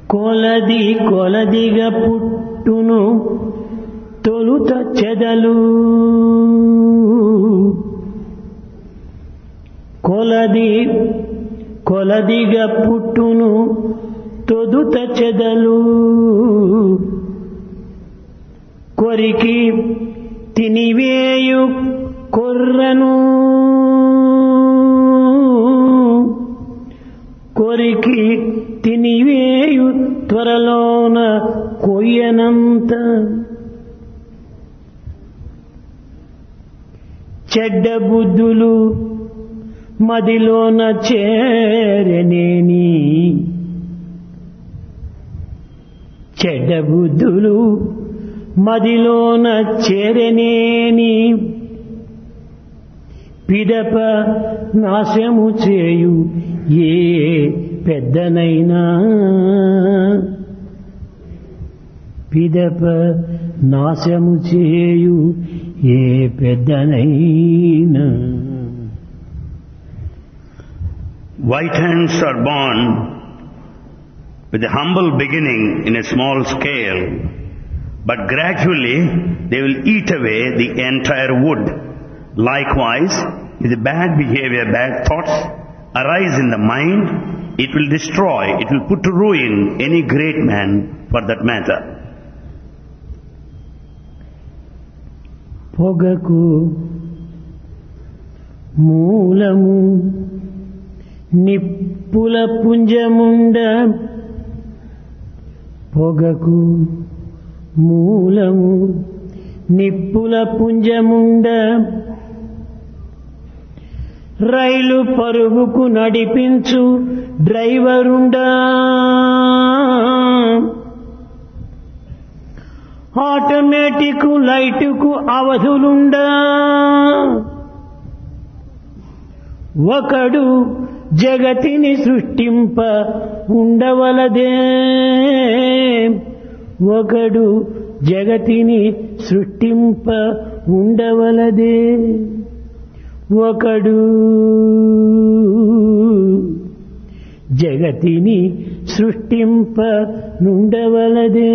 కొలది కొలదిగా పుట్టును తొలుత చెదలు కొలది కొలదిగా పుట్టును తొదుత చెదలు కొరికి తినివేయు కొర్రను కొరికి తినివేయు త్వరలోన కొయ్యనంత చెడ్డ బుద్ధులు మదిలోన చేరనేని చెడ్డ బుద్ధులు మదిలోన చేరనేని పిదప నాశము చేయు ఏ పెద్దనైనా పిదప నాశము చేయు ఏ పెద్దనైనా White ants are born with a humble beginning in a small scale, but gradually they will eat away the entire wood. Likewise, if the bad behavior, bad thoughts arise in the mind, it will destroy, it will put to ruin any great man for that matter. పొగకు మూలము నిప్పుల పుంజముండ పొగకు మూలము నిప్పుల పుంజముండ రైలు పరుగుకు నడిపించు డ్రైవరుండా automatic లైటుకు అవధులుండా ఒకడు జగతిని సృష్టింప ఉండవలదే ఒకడు జగతిని సృష్టింప ఉండవలదే ఒకడు జగతిని సృష్టింప నుండవలదే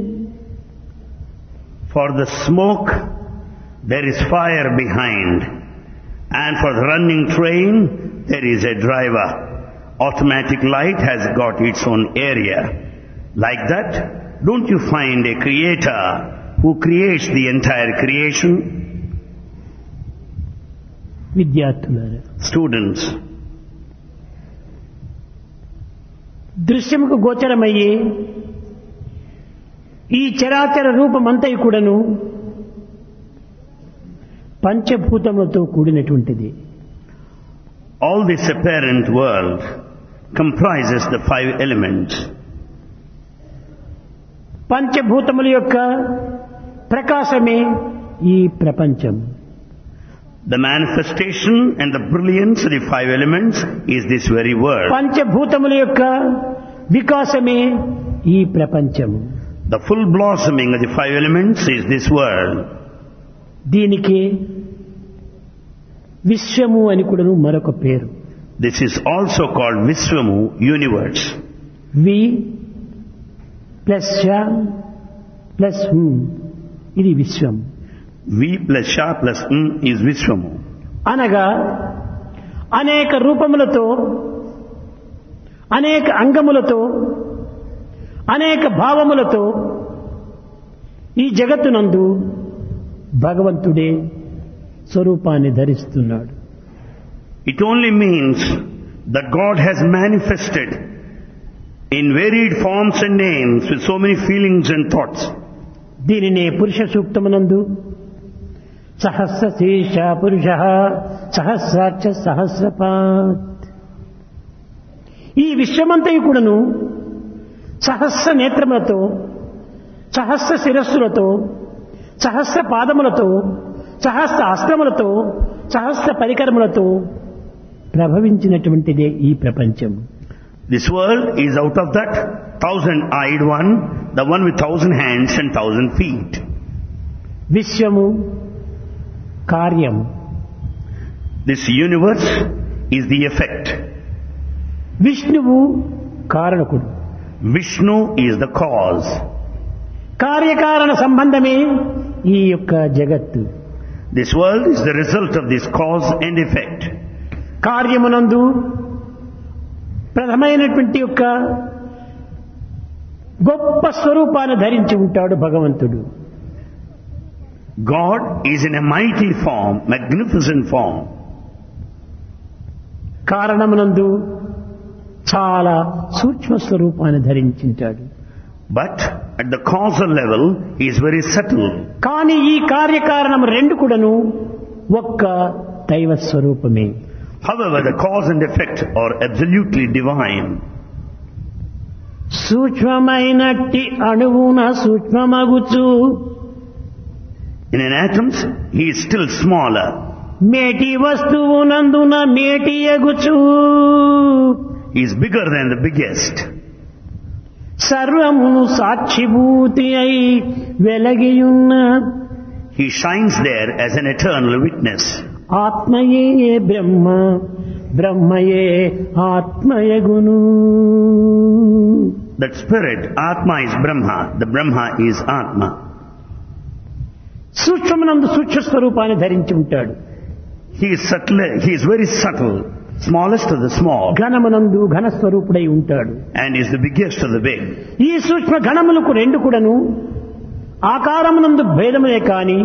For the smoke, there is fire behind. And for the running train, there is a driver. Automatic light has got its own area. Like that, don't you find a creator who creates the entire creation? విద్యార్థులారా Students, దృశ్యముకు గోచరమయ్యే ఈ చరాచర రూపమంతయు కూడాను పంచభూతములతో కూడినటువంటిది all this apparent world comprises the five elements. పంచభూతముల యొక్క ప్రకాశమే ఈ ప్రపంచం The manifestation and the brilliance of the five elements is this very world. పంచభూతముల యొక్క వికాసమే ఈ ప్రపంచము The full blossoming of the five elements is this world. దీనికి విశ్వము అని కూడాను మరొక పేరు This is also called Viswamu, universe. వి ప్లస్ ష ప్లస్ హుం ఇది విశ్వం V plus Sha plus N is Viswamu. అనగా అనేక రూపములతో అనేక అంగములతో అనేక భావములతో ఈ జగత్తునందు భగవంతుడే స్వరూపాన్ని ధరిస్తున్నాడు It only means that God has manifested in varied forms and names with so many feelings and thoughts. దీనినే పురుష సూక్తమునందు సహస్ర శీర్ష పురుష సహస్రాక్ష సహస్రపాత్ ఈ విశ్వమంతయు కూడాను సహస్ర నేత్రములతో సహస్ర శిరస్సులతో సహస్ర పాదములతో సహస్ర అస్త్రములతో సహస్ర పరికరములతో ప్రభవించినటువంటిదే ఈ ప్రపంచం This world is out of that thousand-eyed one, the one with thousand hands and thousand feet. విశ్వము కార్యము This universe is the effect. విష్ణువు కారణకుడు Vishnu is the cause. కార్యకారణ సంబంధమే ఈ యొక్క జగత్తు This world is the result of this cause and effect. కార్యమునందు ప్రథమైనటువంటి యొక్క గొప్ప స్వరూపాన్ని ధరించి ఉంటాడు భగవంతుడు God is in a mighty form, magnificent form. కారణమునందు చాలా సూక్ష్మ స్వరూపాన్ని ధరించింటాడు But at the causal level, he is very subtle. కానీ ఈ కార్యకారణం రెండు కూడాను ఒక్క దైవ స్వరూపమే However, the cause and effect are absolutely divine. సూక్ష్మమైనట్టి అణువున సూక్ష్మమగుచు In an atom, he is still smaller. మేటి వస్తువునందున మేటి ఎగుచు He is bigger than the biggest. సర్వమును సాక్షిభూతి అయి వెలగియున్న He shines there as an eternal witness. ఆత్మయే బ్రహ్మ బ్రహ్మయే ఆత్మయగును That spirit, Atma is Brahma, the Brahma is Atma. సూక్ష్మనందు సూక్ష్మ స్వరూపాన్ని ధరించి ఉంటాడు He is subtle, he is very subtle, smallest of the small, ఘనమునందు ఘన స్వరూపుడై ఉంటాడు and is the biggest of the big. ఈ సూక్ష్మ గణములకు రెండు కూడాను ఆకారమునందు భేదములే కాని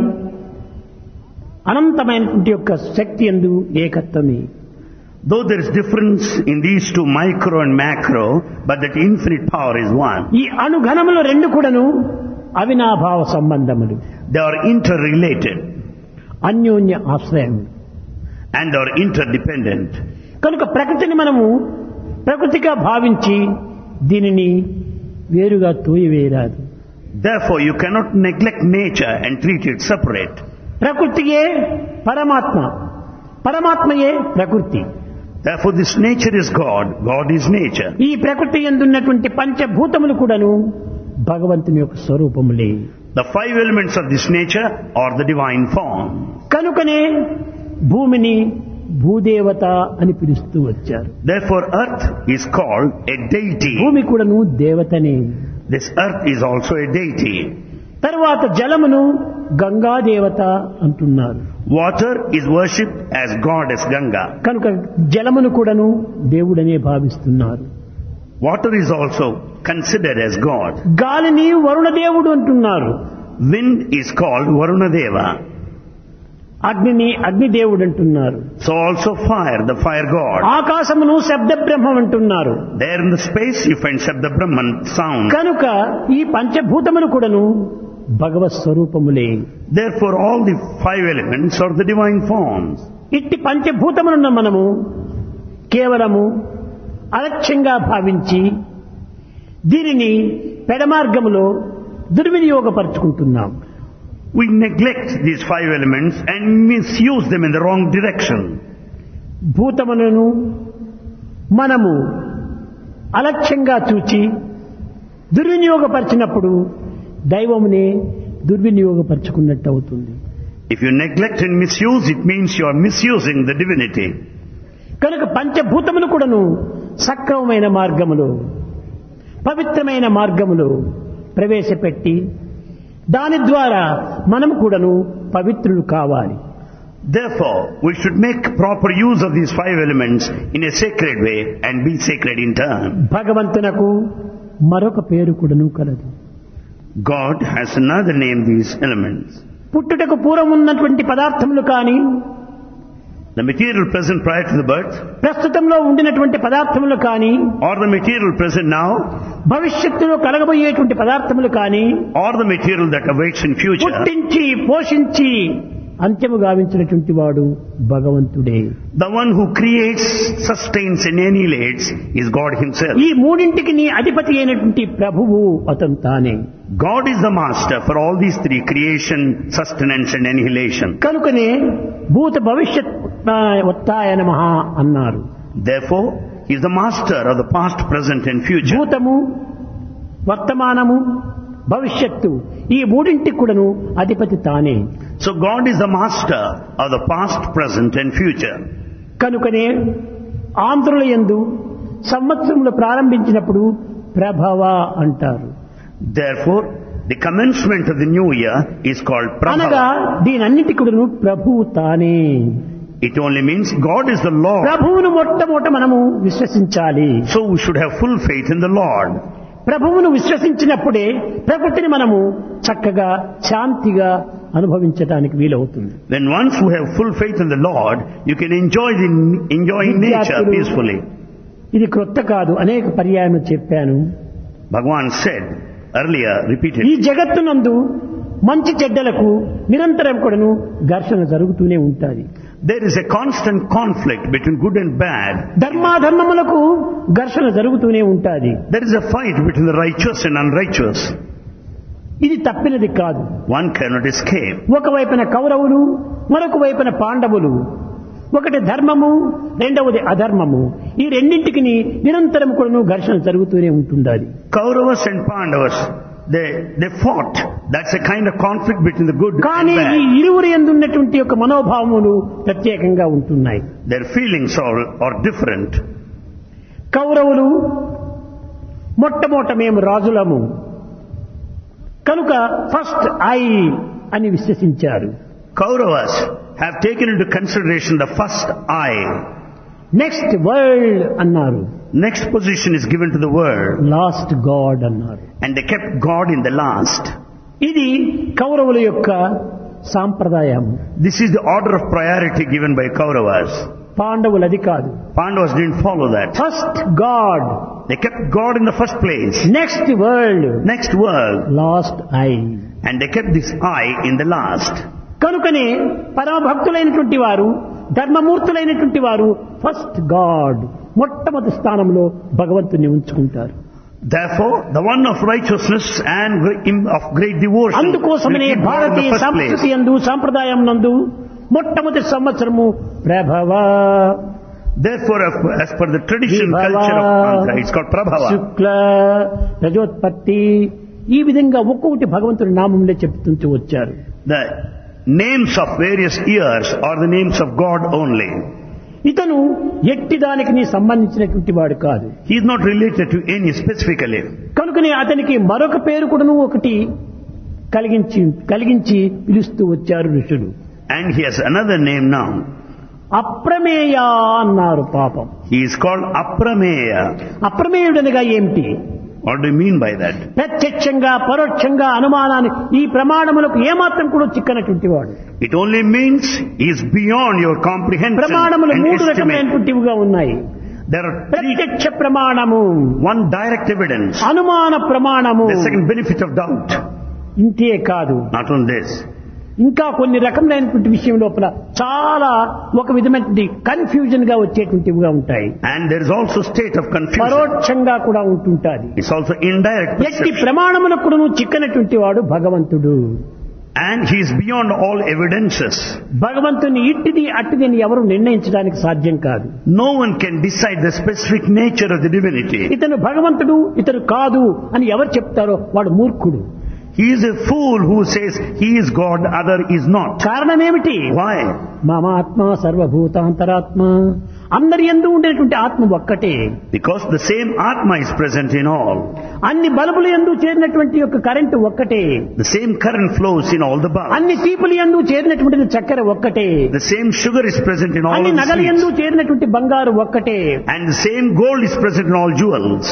అనంతమైనటువంటి యొక్క శక్తి ఎందు ఏకత్వమే Though there is difference in these two micro and macro, but that infinite power is one. ఈ అణుఘనములు రెండు కూడాను అవినాభావ సంబంధములు They are interrelated అన్యోన్య ఆశ్రయం and are interdependent. కనుక ప్రకృతిని మనము ప్రకృతిగా భావించి దీనిని వేరుగా తోయివేయరాదు Therefore, you cannot neglect nature and treat it separate. ప్రకృతియే పరమాత్మ పరమాత్మయే ప్రకృతి Therefore, this nature is God, God is nature. ఈ ప్రకృతి ఎందున్నటువంటి పంచభూతములు కూడాను భగవంతుని యొక్క స్వరూపములే The five elements of this nature are the divine form. కనుకనే భూమిని భూదేవత అని పిలుస్తూ వచ్చారు Therefore, earth is called a deity. భూమి కూడాను దేవతనే This earth is also a deity. తర్వాత జలమును గంగాదేవత అంటున్నారు Water is worshipped as goddess Ganga. కనుక జలమును కూడాను దేవుడనే భావిస్తున్నారు Water is also considered as God. గాలిని వరుణదేవుడు అంటున్నారు Wind is called Varunadeva. అగ్నిని అగ్నిదేవుడు అంటున్నారు So also fire, the fire god. ఆకాశమును శబ్ద బ్రహ్మం అంటున్నారు There in the space you find Shabda Brahman sound. కనుక ఈ పంచభూతములు కూడాను భగవత్ స్వరూపములే Therefore all the five elements are the divine forms. ఇట్టి పంచభూతములను మనము కేవలము అలక్ష్యంగా భావించి దీనిని పెడమార్గములో దుర్వినియోగపరుచుకుంటున్నాం We neglect these five elements and misuse them in the wrong direction. భూతములను మనము అలక్ష్యంగా చూచి దుర్వినియోగపరిచినప్పుడు దైవమునే దుర్వినియోగపరుచుకున్నట్టు అవుతుంది If you neglect and misuse, it means you are misusing the divinity. కనుక పంచభూతములు కూడాను సక్రమమైన మార్గములు పవిత్రమైన మార్గములు ప్రవేశపెట్టి దాని ద్వారా మనము కూడాను పవిత్రులు కావాలి Therefore, we should make proper use of these five elements in a sacred way and be sacred in turn. భగవంతునకు మరొక పేరు కూడాను కలదు God has another name, these elements. పుట్టుటకు పూర్వం ఉన్నటువంటి పదార్థములు కానీ The material present prior to the birth, ప్రస్తుతంలో ఉండినటువంటి పదార్థములు కానీ or the material present now, భవిష్యత్తులో కలగబోయేటువంటి పదార్థములు కానీ or the material that awaits in future, పుట్టించి పోషించి అంత్యము గావించినటువంటి వాడు భగవంతుడే the one who creates, sustains and annihilates is God himself. ఈ మూడింటికి నీ అధిపతి అయినటువంటి ప్రభువు అతను తానే God is the master for all these three, creation, sustenance and annihilation. కనుకనే భూత భవిష్యత్ వత్తాయ నమః అన్నారు Therefore, he is the master of the past, present and future. భూతము వర్తమానము భవిష్యత్తు ఈ మూడింటికి కూడాను అధిపతి తానే So God is the master of the past, present and future. కనుకనే ఆంధ్రుల యందు సంవత్సరంలో ప్రారంభించినప్పుడు ప్రభవ అంటారు Therefore, the commencement of the new year is called అనగా Prabhava. దీనన్నిటి కూడా ప్రభువు తానే It only means God is the Lord. ప్రభువును మొట్టమొదట మనము విశ్వసించాలి So we should have full faith in the Lord. ప్రభువును విశ్వసించినప్పుడే ప్రకృతిని మనము చక్కగా శాంతిగా అనుభవించడానికి వీలవుతుంది Then once you have full faith in the Lord, you can enjoy the enjoy nature విద్యార్థులు- peacefully. ఇది క్రొత్త కాదు అనేక పర్యాయం చెప్పాను Bhagavan said earlier, ఈ repeated, జగత్తునందు మంచి చెడ్డలకు నిరంతరం కూడాను ఘర్షణ జరుగుతూనే ఉంటుంది there is a constant conflict between good and bad. ధర్మాధర్మములకు ఘర్షణ జరుగుతూనే ఉంటుంది There is a fight between the righteous and unrighteous. ఇది తప్పినది కాదు One cannot escape. ఒకవైపున కౌరవులు మరొక వైపున పాండవులు ఒకటి ధర్మము రెండవది అధర్మము ఈ రెండింటికి నిరంతరం కూడాను ఘర్షణ జరుగుతూనే ఉంటుండాలి Kauravas and Pandavas, they, they fought. That's a kind of conflict between the good and కానీ ఈ bad. ఇరువురు ఎందున్నటువంటి యొక్క మనోభావములు ప్రత్యేకంగా ఉంటున్నాయి Their feelings are, are different. కౌరవులు మొట్టమొదట మేము రాజులము కనుక ఫస్ట్ ఐ అని విశ్వసించారు Kauravas have taken into consideration the first I. Next world అన్నారు Next position is given to the world. Last God అన్నారు And they kept God in the last. ఇది కౌరవుల యొక్క సాంప్రదాయం This is the order of priority given by Kauravas. పాండవులు అది కాదు Pandavas didn't follow that. First God They kept God in the first place. Next world Next world. Last I And they kept this I in the last. కనుకనే పరమభక్తులైనటువంటి వారు ధర్మమూర్తులైనటువంటి వారు first God మొట్టమొదటి స్థానంలో భగవంతుని ఉంచుకుంటారు Therefore, the one of righteousness and gre- of great devotion will అందుకోసమనే keep God in Bharatiya the first సంస్కృతి place. యందు సాంప్రదాయం నందు మొట్టమొదటి సంవత్సరము ప్రభవ Therefore, as- as per the tradition విభవ, culture of Andhra, it's called Prabhava. శుక్ల రజోత్పత్తి ఈ విధంగా ఒక్కొక్కటి భగవంతుడి నామంలో చెప్తుంటూ వచ్చారు The names of various years are the names of God only. ఇతను ఎట్టి దానికి నీ సంబంధించినటువంటి వాడు కాదు He is not related to any specifically. కనుకనే అతనికి మరొక పేరు కూడాను ఒకటి కలిగించి కలిగించి పిలుస్తూ వచ్చారు ఋషులు And he has another name now. అప్రమేయ అన్నారు పాపం He is called Aprameya. అప్రమేయుడనగా ఏమిటి What do you mean by that? ప్రత్యక్షంగా పరోక్షంగా అనుమానాన్ని ఈ ప్రమాణములకు ఏమాత్రం కూడా చిక్కనటువంటి వాడు It only means he is beyond your comprehension ప్రమాణములు and మూడు estimate. రకమైనటువంటివిగా ఉన్నాయి There are three, ప్రత్యక్ష ప్రమాణము one direct evidence, అనుమాన ప్రమాణము the second benefit of doubt. ఇంతే కాదు Not on this. ఇంకా కొన్ని రకములైనటువంటి విషయం లోపల చాలా ఒక విధమైనటువంటి కన్ఫ్యూజన్ గా వచ్చేటువంటివిగా ఉంటాయి And there is also state of confusion. పరోక్షంగా కూడా ఉంటుంటాది It's also indirect ఎట్టి perception. ప్రమాణములకు కూడా చిక్కనటువంటి వాడు భగవంతుడు And he is beyond all evidences. భగవంతుని ఇట్టిది అట్టిది అని ఎవరు నిర్ణయించడానికి సాధ్యం కాదు No one can decide the specific nature of the divinity. ఇతను భగవంతుడు ఇతను కాదు అని ఎవరు చెప్తారో వాడు మూర్ఖుడు He is a fool who says he is God, other is not. కారణమేమిటి Why? మమాత్మ సర్వభూతాంతరాత్మ అందరి ఎందు ఉండేటువంటి ఆత్మ ఒక్కటే Because the same Atma is present in all. అన్ని బల్బులు ఎందు చేరినటువంటి యొక్క కరెంటు ఒక్కటే The same current flows in all the bulbs. అన్ని తీపులు ఎందు చేరినటువంటిది చక్కెర ఒక్కటే The same sugar is present in all అన్ని of the నగలు ఎందు sweets. చేరినటువంటి బంగారు ఒక్కటే And the same gold is present in all jewels.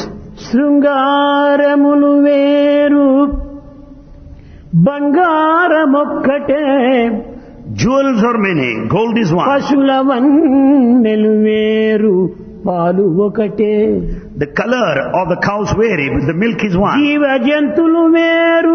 శృంగారములు వేరు బంగారమొక్కటే Jewels are many, gold is one. పశుల వన్నెలు వేరు పాలు ఒకటే The color of the cows vary, but the milk is one. జీవ జంతులు వేరు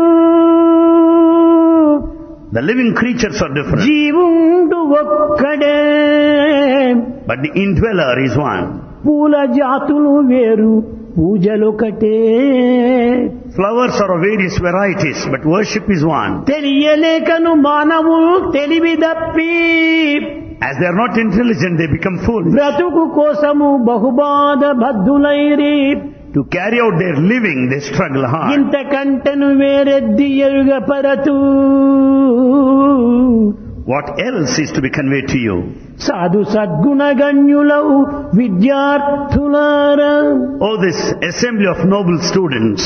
The living creatures are different, జీవుండు ఒక్కడే but the indweller is one. పూల జాతులు వేరు పూజలొకటే Flowers are of various varieties, but worship is one. తెలియలేకను మానవులు తెలివి దప్పి As they are not intelligent, they become foolish. బ్రతుకు కోసము బహుబాధ బద్ధులైరి To carry out their living, they struggle hard. ఇంతకంటను వేరెద్ది ఎరుగ పరతు What else is to be conveyed to you? సాధు సద్గుణగణ్యులవు విద్యార్థులారా Oh, this assembly of noble students.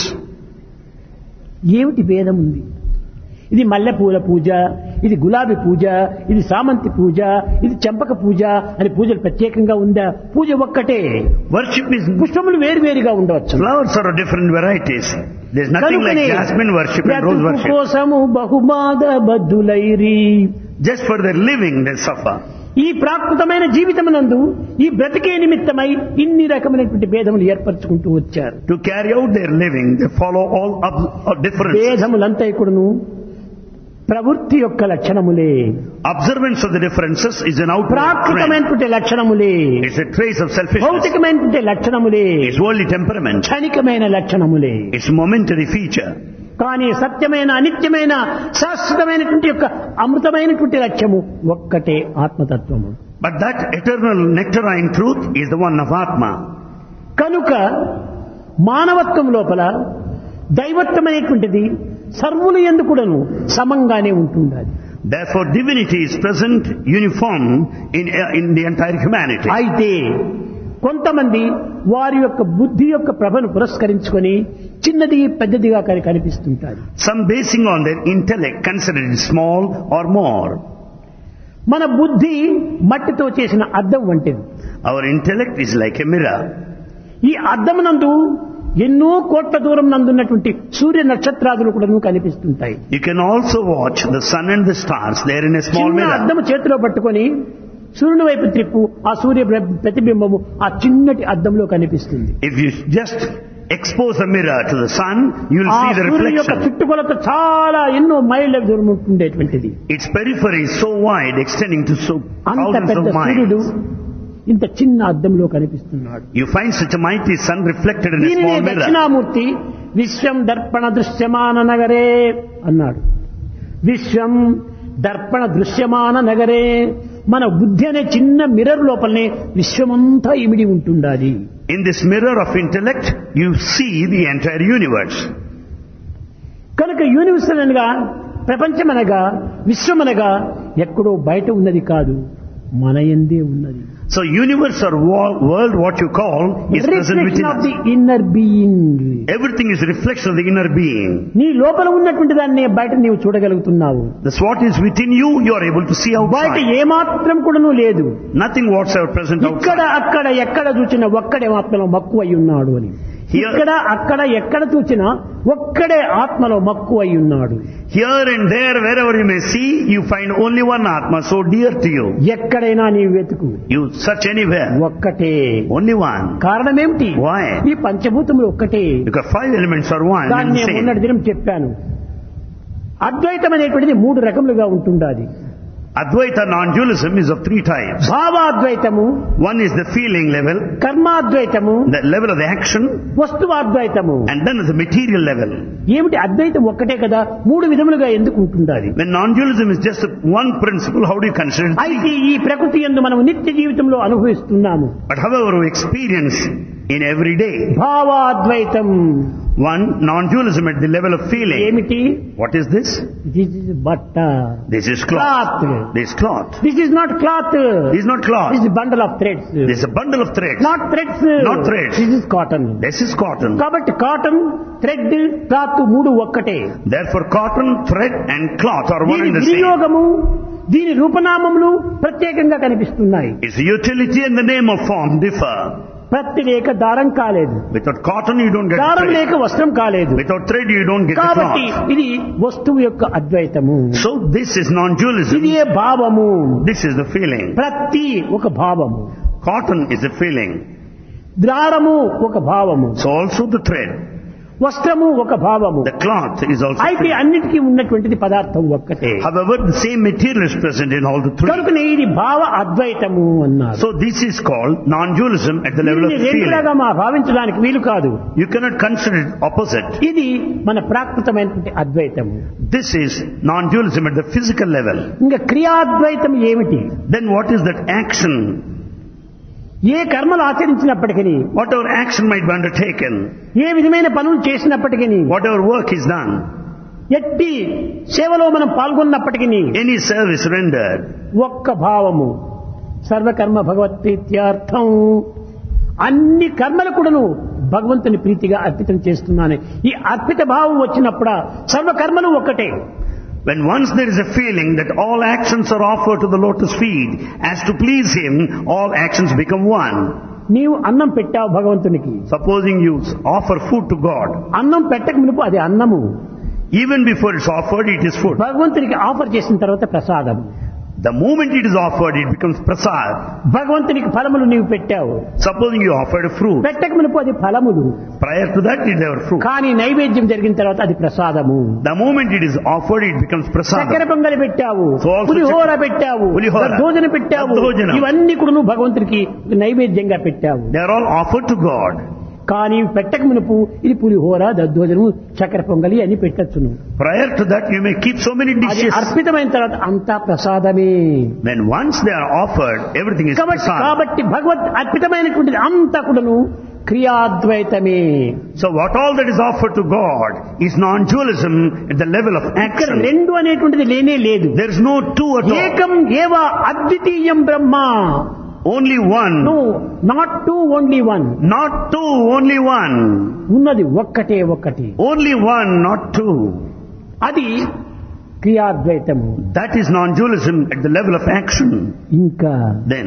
ఏమిటి భేదం ఉంది ఇది మల్లెపూల పూజ ఇది గులాబీ పూజ ఇది సామంతి పూజ ఇది చంపక పూజ అని పూజలు ప్రత్యేకంగా ఉందా పూజ ఒక్కటే Worship is పుష్పములు వేరువేరుగా ఉండవచ్చు flowers are of different varieties. There's nothing like కనుకనే jasmine worship and rose బ్రతుకు worship. కోసము బహుబాధ బద్దులైరి Just for their living they suffer. ఈ ప్రాకృతమైన జీవితమునందు ఈ బ్రతికే నిమిత్తమై ఇన్ని రకమైనటువంటి భేదములు ఏర్పరచుకుంటూ వచ్చారు To carry out their living, they follow all of, of differences. భేదములంతా ఇక్కడును ప్రవృత్తి యొక్క లక్షణములే Observance of the differences is an outward trend. ప్రాకృతమైనటువంటి లక్షణములే It's a trace of selfishness. భౌతికమైనటువంటి లక్షణములే It's worldly temperament. క్షణికమైన లక్షణములే It's momentary feature. కానీ సత్యమైన అనిత్యమైన శాశ్వతమైనటువంటి యొక్క అమృతమైనటువంటి లక్ష్యము ఒక్కటే ఆత్మతత్వము But that eternal nectarine truth is the one of Atma. కనుక మానవత్వం లోపల దైవత్వమైనటువంటిది సర్వులు ఎందుకుడను సమంగానే ఉంటుండాలి Therefore divinity is present uniform in, in the entire humanity. అయితే కొంతమంది వారి యొక్క బుద్ధి యొక్క ప్రభను పురస్కరించుకొని చిన్నది పెద్దదిగా కని- కనిపిస్తుంటారు Some basing on their intellect consider it small or more. మన బుద్ధి మట్టితో చేసిన అద్దం వంటిది Our intellect is like a mirror. ఈ అద్దమునందు ఎన్నో కోట్ల దూరం నందున్నటువంటి సూర్య నక్షత్రాదులు కూడా కనిపిస్తుంటాయి You can also watch the sun and the stars there in a small చిన్న mirror. అద్దము చేతిలో పట్టుకొని సూర్యుని వైపు త్రిప్పు ఆ సూర్య ప్ర- ప్రతిబింబము ఆ చిన్నటి అద్దంలో కనిపిస్తుంది If you just expose a mirror to the sun, you will ఆ see the సూర్యుని యొక్క reflection. చుట్టుకొలత చాలా ఎన్నో మైళ్ళ దూరం ఉంటుండేటువంటిది Its periphery is so wide, extending to so అంత thousands పెద్ద of సూర్యుడు miles. ఇంత చిన్న అద్దంలో కనిపిస్తున్నాడు You find such a mighty sun reflected in a దీనినే small mirror. దక్షిణామూర్తి విశ్వం దర్పణ దృశ్యమాన నగరే అన్నాడు విశ్వం దర్పణ దృశ్యమాన నగరే మన బుద్ధి అనే చిన్న మిర్రర్ లోపలనే విశ్వమంతా ఇమిడి ఉంటుండాలి In this mirror of intellect, you see the entire universe. కనుక యూనివర్సల్ అనగా ప్రపంచమనగా విశ్వమనగా ఎక్కడో బయట ఉన్నది కాదు మన ఎందే ఉన్నది So universe or wo- world, what you call, is present reflection within of us. The inner being Everything is a reflection of the inner being. నీ లోపల ఉన్నటువంటి దాన్ని బయట నీవు చూడగలుగుతున్నావు That's what is within you, you are able to see బయట outside. ఏమాత్రం కూడాను లేదు Nothing whatsoever present ఇక్కడ outside. అక్కడ ఎక్కడ చూసినా ఒక్కడే ఆత్మలో మక్కువ అయి ఉన్నాడు అని Here- ఇక్కడ అక్కడ ఎక్కడ చూసినా ఒక్కడే ఆత్మలో మక్కువ అయి ఉన్నాడు Here and there, wherever you may see, you find only one Atma, so dear to you. ఎక్కడైనా నీవు వెతుకు You search anywhere, ఒక్కటే only one. కారణం ఏమిటి Why? ఈ పంచభూతములు ఒక్కటే Because five elements are one దాన్ని and నేను same. మొన్నటి దినం చెప్పాను అద్వైతం అనేటువంటిది మూడు రకములుగా ఉంటుండాలి Advaita non-dualism is of three types. భావాద్వైతము One is the feeling level, కర్మాద్వైతము the level of the action, వస్తువాద్వైతము and then the material level. ఏమిటి అద్వైతం ఒక్కటే కదా మూడు విధములుగా ఎందుకు ఉంటుండాలి When non-dualism is just one principle, how do you consider it? అయితే ఈ ప్రకృతి ఎందు మనం నిత్య జీవితంలో అనుభవిస్తున్నాము But however we experience in every day, భావాద్వైతం one non-dualism at the level of feeling. ఏమిటి What is this? This is బట్ట This is cloth. Cloth. This is cloth. This is not cloth This is not cloth. This is bundle of threads This is a bundle of threads. Not threads Not threads. This is cotton This is cotton. కాబట్టి cotton thread cloth మూడు ఒక్కటే Therefore cotton, thread and cloth are one దీని and the same. వినియోగము దీని రూపనామములు ప్రత్యేకంగా కనిపిస్తున్నాయి Its utility and the name of form differ. ప్రత్తి లేక దారం కాలేదు Without cotton you don't get దారం thread. లేక వస్త్రం కాలేదు Without thread you don't get the కాబట్టి cloth. ఇది వస్తువు యొక్క అద్వైతము So this is non-dualism. ఇది ఏ భావము This is the feeling. ప్రతి ఒక భావము Cotton is a feeling. ద్రారము ఒక భావము So also the thread. వస్త్రము ఒక భావము The cloth is also అయితే feeling. అన్నిటికీ ఉన్నటువంటిది పదార్థం ఒక్కటే However, the same material is present in all the three. కనుకనే ఇది భావ అద్వైతము అన్నారు So this is called non-dualism at the level of దీన్ని feeling. రెండుగా మా భావించడానికి వీలు కాదు You cannot consider it opposite. ఇది మన ప్రాకృతమైనటువంటి అద్వైతము This is non-dualism at the physical level. ఇంకా క్రియాద్వైతం ఏమిటి Then what is that action? ఏ కర్మలు ఆచరించినప్పటికీ Whatever action might be undertaken, ఏ విధమైన పనులు చేసినప్పటికీ whatever work is done, ఎట్టి సేవలో మనం పాల్గొన్నప్పటికీ any service rendered, ఒక్క భావము సర్వకర్మ భగవత్ ప్రీత్యార్థం అన్ని కర్మలు కూడాను భగవంతుని ప్రీతిగా అర్పితం చేస్తున్నాను ఈ అర్పిత భావం వచ్చినప్పుడు సర్వకర్మలు ఒక్కటే when once there is a feeling that all actions are offered to the lotus feet, as to please him, all actions become one. నీవు అన్నం పెట్టావు భగవంతునికి Supposing you offer food to God, అన్నం పెట్టక మునుపు అది అన్నము even before it's offered, it is food. భగవంతునికి ఆఫర్ చేసిన తర్వాత ప్రసాదం The moment it is offered, it becomes prasad. భగవంతునికి ఫలములు నీవు పెట్టావు Supposing you offered a fruit, పెట్టక మునుపు అది ఫలములు prior to that it was fruit. కానీ నైవేద్యం జరిగిన తర్వాత అది ప్రసాదము The moment it is offered, it becomes చక్కెర prasad. పొంగలి పెట్టావు So also పులిహోర చక్కెర- పెట్టావు పులిహోర. దద్దోజన పెట్టావు దద్దోజనం. ఇవన్నీ కూడా నువ్వు భగవంతునికి నైవేద్యంగా పెట్టావు They are all offered to God. కానీ పెట్టక మునుపు ఇది పులిహోర దద్దోజనము చక్కెర పొంగలి అని పెట్టచ్చును Prior to that, you may keep so many అది dishes. అర్పితమైన తర్వాత అంతా ప్రసాదమే When once they are offered, everything is కాబట్టి prasad. కాబట్టి భగవత్ అర్పితమైనటువంటిది అంతా కూడాను క్రియాద్వైతమే So what all that is offered to God is non-dualism at the level of ఇక్కడ action. రెండు అనేటువంటిది లేనే లేదు There is no two at all. ఏకం ఏవ అద్వితీయం బ్రహ్మ Only one. No not two only one Not two, only one. ఉన్నది ఒక్కటే ఒక్కటి Only one, not two. అది క్రియాద్వైతము That is non-dualism at the level of action. ఇంకా Then,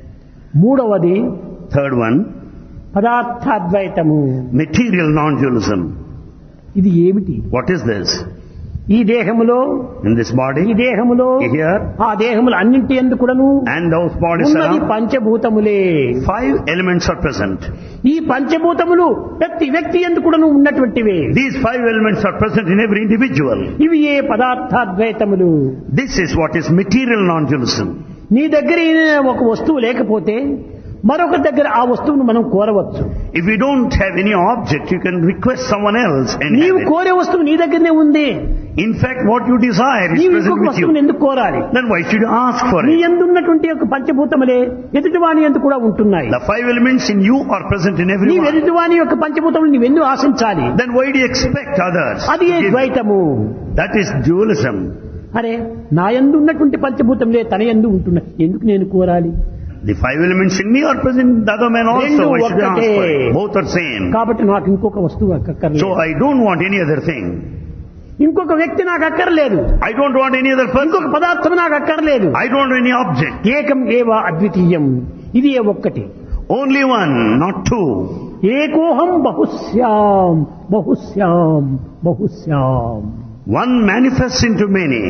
మూడవది third one, పదార్థాద్వైతము material non-dualism. ఇది ఏమిటి What is this? ఈ దేహములో In this body, ఈ దేహములో here, ఆ దేహములు అన్నింటి ఎందు కూడాను and those bodies ఉన్నది around, పంచభూతములే five elements are present. ఈ పంచభూతములు ప్రతి వ్యక్తి ఎందు కూడాను ఉన్నటువంటివే These five elements are present in every individual. ఇవి ఏ పదార్థాద్వైతములు This is what is material non-dualism. నీ దగ్గర ఏదైనా ఒక వస్తువు లేకపోతే మరొక దగ్గర ఆ వస్తువును మనం కోరవచ్చు If you don't have any object, you can request someone else and నీవు have it. కోరే వస్తువు నీ దగ్గరనే ఉంది In fact, what you desire is నీవు present ఇంకొక with వస్తువును you. ఎందుకు కోరాలి Then why should you ask for నీ it? ఎందున్నటువంటి యొక్క పంచభూతములే ఎదుటివాని ఎందు కూడా ఉంటున్నాయి The five elements in you are present in నీవు everyone. ఎదుటివాని యొక్క పంచభూతములు నీవెందుకు ఆశించాలి Then why do you expect others? అది to A give you? ద్వైతము That is dualism. అరే నా ఎందు ఉన్నటువంటి పంచభూతములే తన ఎందు ఉంటున్నాయి ఎందుకు నేను కోరాలి The five elements in me are present in the other man రెండు also. Why should you ask for ఒక్కటే. it? Both are same. కాబట్టి నాకు ఇంకొక వస్తువు అక్కర్లేదు So I don't want any other thing. ఇంకొక వ్యక్తి నాకు అక్కర్లేదు I don't want any other ఇంకొక person. పదార్థం నాకు అక్కర్లేదు I don't want any object. ఏకం ఏవ అద్వితీయం ఇది ఏ ఒక్కటి Only one, not two. ఏకోహం బహుశ్యాం బహుశ్యాం బహుశ్యాం One manifests into many.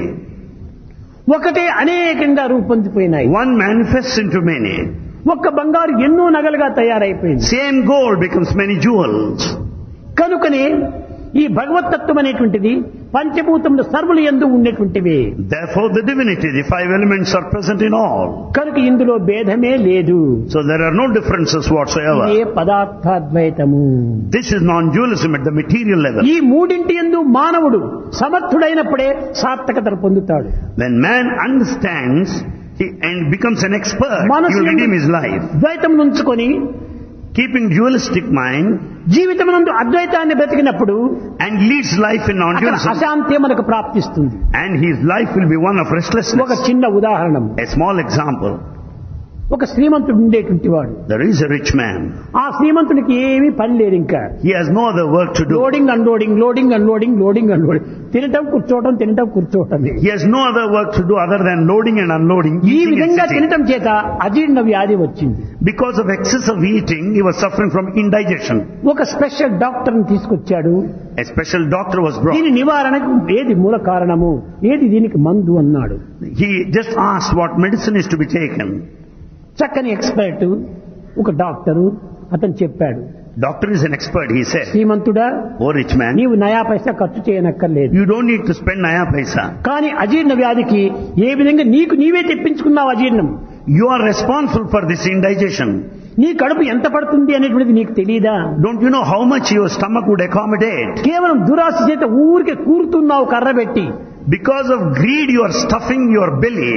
ఒకటే అనేకంగా రూపొందిపోయినాయి One manifests into many. ఒక్క బంగారు ఎన్నో నగలుగా తయారైపోయింది Same gold becomes many jewels. కనుకనే ఈ భగవతత్వం అనేటువంటిది పంచభూతములు సర్వులు ఎందు ఉండేటువంటివి Therefore the divinity, the five elements are present in all. కనుక ఇందులో భేదమే లేదు So there are no differences ఇదే whatsoever. పదార్థాద్వైతము This is non-dualism at the material level. ఈ మూడింటి ఎందు మానవుడు సమర్థుడైనప్పుడే సార్థకతను పొందుతాడు When man understands he, and becomes an expert, he మనసు will ఎందు redeem his life. ద్వైతం ఉంచుకొని Keeping dualistic mind జీవితమునందు అద్వైతాన్ని బ్రతికినప్పుడు and leads life in అక్కడ non-dualism. అశాంతి మనకు ప్రాప్తిస్తుంది And his life will be one of ఒక restlessness. చిన్న ఉదాహరణ A small example. ఒక శ్రీమంతుడు ఉండేటువంటి వాడు There is a rich man. ఆ శ్రీమంతునికి ఏమీ పని లేదు ఇంకా He has no other work to do. Loading unloading loading unloading loading unloading తినటం కూర్చోవటం తినటం కూర్చోవటం He has no other work to do other than loading and unloading, ఈ eating and విధంగా sitting. తినటం చేత అజీర్ణ వ్యాధి వచ్చింది Because of excessive eating, he was suffering from indigestion. ఒక స్పెషల్ డాక్టర్ ని తీసుకొచ్చాడు A special doctor was brought. దీని నివారణకు ఏది మూల కారణము ఏది దీనికి మందు అన్నాడు He just asked what medicine is to be taken. చక్కని ఎక్స్పర్ట్ ఒక డాక్టరు అతను చెప్పాడు Doctor is an expert, he said. శ్రీమంతుడా Oh rich man, నీవు నయా పైసా ఖర్చు చేయనక్కర్లేదు you don't need to spend naya paisa. కానీ అజీర్ణ వ్యాధికి ఏ విధంగా నీకు నీవే తెప్పించుకున్నావు అజీర్ణం You are responsible for this indigestion. నీ కడుపు ఎంత పడుతుంది అనేటువంటిది నీకు తెలియదా Don't you know how much your stomach would accommodate? కేవలం దురాశ చేత ఊరికే కూరుతున్నావు కర్ర పెట్టి Because of greed, you are stuffing your belly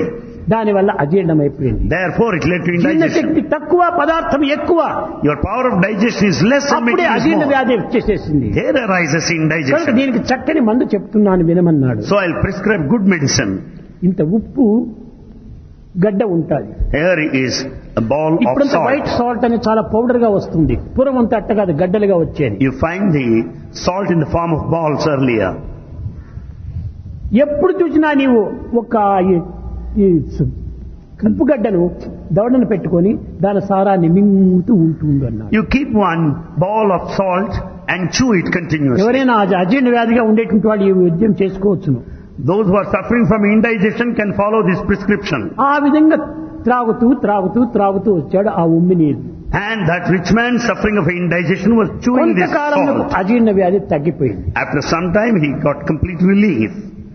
దానివల్ల అజీర్ణమైపోయింది Therefore, it led to జీర్ణ indigestion. శక్తి తక్కువ పదార్థం ఎక్కువ Your power of digestion is less and అప్పుడే making అజీర్ణ small. వ్యాధి వచ్చేసేసింది There arises కనుక indigestion. దీనికి చక్కని మందు చెప్తున్నాను వినమన్నాడు So I'll prescribe good medicine. ఇంత ఉప్పు గడ్డ ఉంటుంది Here is a ball of ఇప్పుడంతా వైట్ salt. సాల్ట్ అని చాలా పౌడర్ గా వస్తుంది పూర్వం అంతా అట్ట కాదు గడ్డలుగా వచ్చేది You find the salt in the form of balls earlier. ఎప్పుడు చూసినా నీవు ఒక ఈ- ఈ సు- ఉప్పు గడ్డను దవడను పెట్టుకొని దాని సారాన్ని మింగుతూ ఉంటుంది అన్నాడు You keep one ball of salt and chew it continuously. ఎవరైనా అజ- అజీర్ణ వ్యాధిగా ఉండేటువంటి వాళ్ళు ఈ ఉద్యమం చేసుకోవచ్చును Those who are suffering from indigestion can follow this prescription. ఆ విధంగా త్రాగుతూ త్రాగుతూ త్రాగుతూ వచ్చాడు ఆ ఉమ్మి నీరు And that rich man suffering of indigestion was chewing this కొంతకాలంలో salt. అజీర్ణ వ్యాధి తగ్గిపోయింది After some time he got complete relief.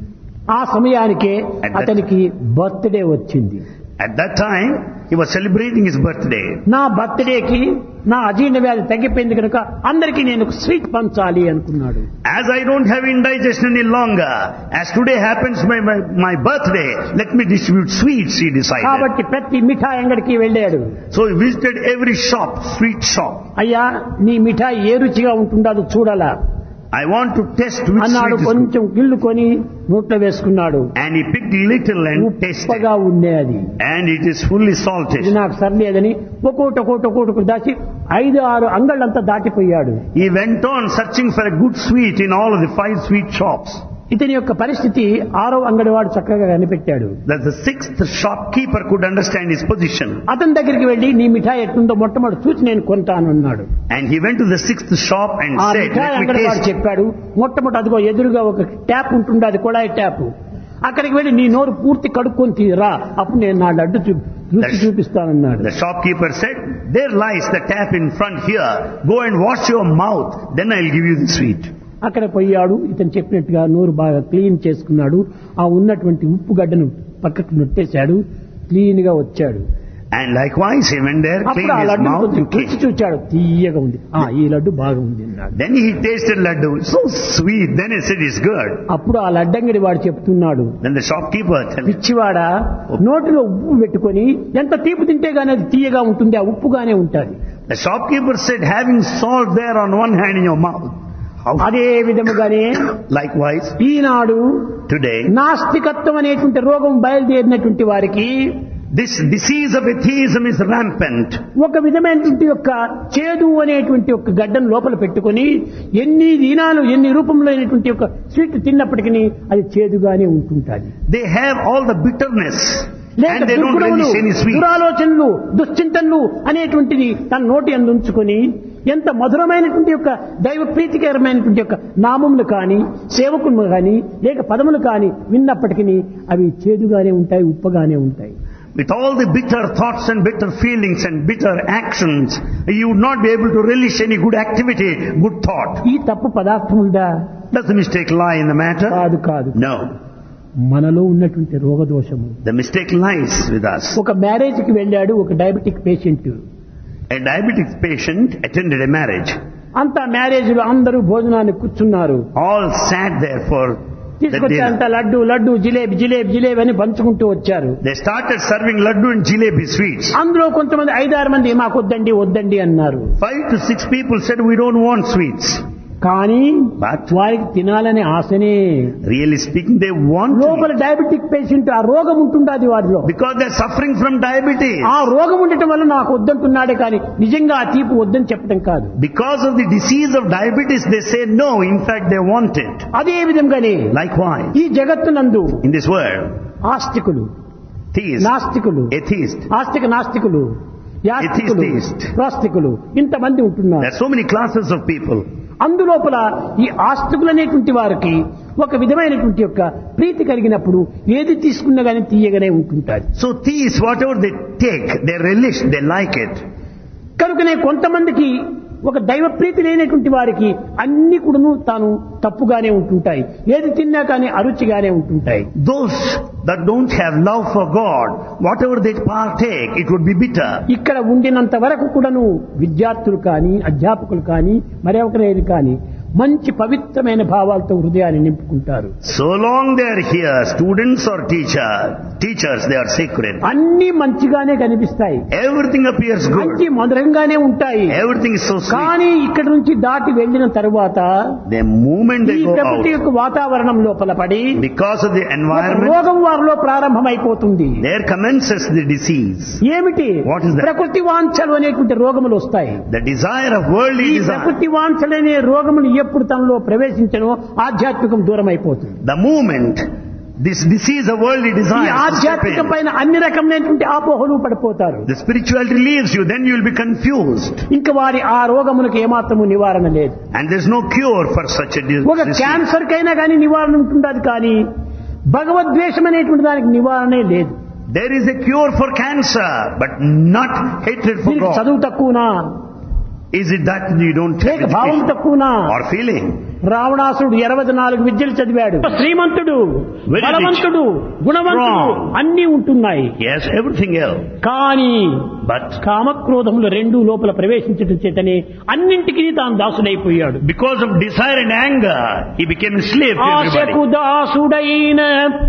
ఆ సమయానికే At that- అతనికి బర్త్డే వచ్చింది At that time he was celebrating his birthday. నా బర్త్డేకి నా అజీర్ణ వ్యాధి తగ్గిపోయింది కనుక అందరికీ నేను ఒక స్వీట్ పంచాలి అనుకున్నాడు As I don't have indigestion any longer, as today happens my, my, my birthday, let me distribute sweets, he decided. కాబట్టి ప్రతి మిఠాయి అంగడికి వెళ్ళాడు So he visited every shop, sweet shop. అయ్యా నీ మిఠాయి ఏ రుచిగా ఉంటుందో అది చూడాలా I want to test which అన్నాడు sweet is good. కొంచెం గిల్లుకొని నోట్లో వేసుకున్నాడు And he picked little and tasted. ఉప్పగా ఉండే అది And it is fully ఇది salted. నాకు సర్లేదని ఒక్కోటి ఒక్కోటి ఒక్కోటి దాచి ఐదు ఆరు అంగళ్ళంతా దాటిపోయాడు He went on searching for a good sweet in all of the five sweet shops. ఇతని యొక్క పరిస్థితి ఆరో అంగడి వాడు చక్కగా కనిపెట్టాడు That the sixth shopkeeper could understand his position. అతని దగ్గరికి వెళ్లి నీ మిఠాయి ఎట్లుందో మొట్టమొదటి చూసి నేను కొంటాను అన్నాడు And he went to the sixth shop and ఆ said, మిఠాయి let me అంగడి వాడు taste. చెప్పాడు మొట్టమొదటి అదిగో ఎదురుగా ఒక ట్యాప్ ఉంటుంది అది కుళాయి ట్యాప్ అక్కడికి వెళ్ళి నీ నోరు పూర్తి కడుక్కొని తీరా అప్పుడు నేను నా లడ్డు చూ రుచి That's- చూపిస్తానన్నాడు The shopkeeper said, there lies the tap in front here. Go and wash your mouth. Then I'll give you the sweet. అక్కడ పోయాడు ఇతను చెప్పినట్టుగా నోరు బాగా క్లీన్ చేసుకున్నాడు ఆ ఉన్నటువంటి ఉప్పు గడ్డను పక్కకు నెట్టేశాడు క్లీన్ గా వచ్చాడు And likewise, he went there, అప్పుడు cleaned ఆ his లడ్డు mouth కొంచెం and రుచి came. చూచాడు తీయగా ఉంది ఆ ఈ లడ్డు బాగుంది అన్నాడు Then he tasted laddu. So sweet. Then he said, it's good. అప్పుడు ఆ లడ్డంగడి వాడు చెప్తున్నాడు Then the shopkeeper told him, పిచ్చివాడా నోటిలో ఉప్పు పెట్టుకొని ఎంత తీపి తింటే గానీ అది తీయగా ఉంటుంది ఆ ఉప్పుగానే ఉంటుంది the shopkeeper said, having salt there on one hand in your mouth. How? అదే విధముగానే Likewise, ఈనాడు today, నాస్తికత్వం అనేటువంటి రోగం బయలుదేరినటువంటి వారికి this disease of atheism is rampant. ఒక విధమైనటువంటి యొక్క చేదు అనేటువంటి ఒక గడ్డను లోపల పెట్టుకొని ఎన్ని దినాలు ఎన్ని రూపంలో అయినటువంటి ఒక స్వీట్ తిన్నప్పటికీ అది చేదుగానే ఉంటుంటుంది They have all the bitterness లేక and they don't దుర్గుణములు, relish any sweet. దురాలోచనలు దుశ్చింతనలు అనేటువంటిది తన నోటి అందు ఉంచుకొని ఎంత మధురమైనటువంటి యొక్క దైవ ప్రీతికరమైనటువంటి యొక్క నామములు కానీ సేవకులు కానీ లేక పదములు కానీ విన్నప్పటికీ అవి చేదుగానే ఉంటాయి ఉప్పగానే ఉంటాయి With all the bitter thoughts and bitter feelings and bitter actions, you would not be able to relish any good activity, good thought. ఈ తప్పు పదార్థముందా Does the mistake lie in the matter? కాదు కాదు No. మనలో ఉన్నటువంటి రోగదోషము The mistake lies with us. ఒక marriage కి వెళ్ళాడు ఒక diabetic patient A diabetic patient attended a marriage. అంతా మ్యారేజ్ లో అందరూ భోజనాన్ని కూర్చున్నారు All sat there for the తీసుకొచ్చారంట dinner. Laddu laddu jalebi jalebi jalebi అని పంచుకుంటూ వచ్చారు They started serving laddu and jalebi sweets. అందులో కొంతమంది ఐదారు మంది మాకు వద్దండి వద్దండి అన్నారు Five to six people said, we don't want sweets. కానీ But వారికి తినాలనే ఆశనే really speaking, they want to లోపల డయాబెటిక్ పేషెంట్ ఆ రోగం ఉంటుండది వారిలో because they're suffering from diabetes. ఆ రోగం ఉండటం వల్ల నాకు వద్దంటున్నాడే కానీ నిజంగా ఆ తీపి వద్దని చెప్పడం కాదు Because of the disease of diabetes, they say no. In fact, they want it. అదే విధంగానే Likewise, ఈ జగత్తునందు in this world, ఆస్తికులు theist, నాస్తికులు atheist, ఆస్తిక నాస్తికులు యాస్తికులు Atheist. ప్రాస్తికులు ఇంతమంది ఉంటున్నారు there are so many classes of people. అందులోపల ఈ ఆస్తికులు అనేటువంటి వారికి ఒక విధమైనటువంటి యొక్క ప్రీతి కలిగినప్పుడు ఏది తీసుకున్నా గానీ తీయగానే ఉంటుంటారు So thieves, whatever they take, they relish, they like it. కనుకనే కొంతమందికి ఒక దైవ ప్రీతి లేనటువంటి వారికి అన్ని కూడాను తాను తప్పుగానే ఉంటుంటాయి ఏది తిన్నా కానీ అరుచిగానే ఉంటుంటాయి Those that don't have love for God, whatever they partake, it would be bitter. ఇక్కడ ఉండినంత వరకు కూడాను విద్యార్థులు కానీ అధ్యాపకులు కానీ మరొకరేది కానీ మంచి పవిత్రమైన భావాలతో హృదయాన్ని నింపుకుంటారు So long they are here, students or teacher, teachers, they are sacred. అన్ని మంచిగానే కనిపిస్తాయి Everything appears మంచి good. మధురంగానే ఉంటాయి Everything is so sweet. కానీ ఇక్కడ నుంచి దాటి వెళ్ళిన తరువాత The moment ఈ they go ప్రకృతి out, యొక్క వాతావరణం లోపల పడి because of the ఒక environment, రోగం వారిలో ప్రారంభమైపోతుంది there commences the disease. ఏమిటి What is that? ప్రకృతి వాంఛలు అనేటువంటి రోగములు వస్తాయి The desire of worldly ఈ desire. ప్రకృతి వాంఛలు అనే రోగములు ఎప్పుడు తనలో ప్రవేశించనో ఆధ్యాత్మికం దూరం అయిపోతుంది The moment this disease of worldly ఈ desire is ఆధ్యాత్మికం step పైన అన్ని రకమైనటువంటి ఆపోహలు పడిపోతారు in, the spirituality leaves you, then you will be confused. ఇంకా వారి ఆ రోగములకు ఏమాత్రము నివారణ లేదు And there's no cure for such a dis- ఒక disease. క్యాన్సర్ కైనా కానీ నివారణ ఉంటుండదు కానీ భగవద్వేషం అనేటువంటి దానికి నివారణే లేదు There is a cure for cancer, but not hatred for దీనికి God. చదువు తక్కువనా Is it that you don't లేక take భావం education తక్కువనా or feeling? రావణాసుడు ఇరవై నాలుగు విద్యలు చదివాడు శ్రీమంతుడు Very rich. బలవంతుడు గుణవంతుడు Strong. అన్ని ఉంటున్నాయి Yes, everything else. కానీ But కామక్రోధములు రెండు లోపల ప్రవేశించడం చేతనే అన్నింటికీ తాను దాసుడైపోయాడు because of desire and anger, he became a slave to ఆశకు everybody. దాసుడైన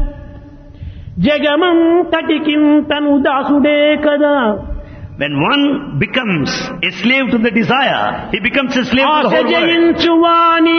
జగమంతటికింతను దాసుడే కదా When one becomes a slave to the desire, he becomes a slave to Asha the whole world. జయించువాని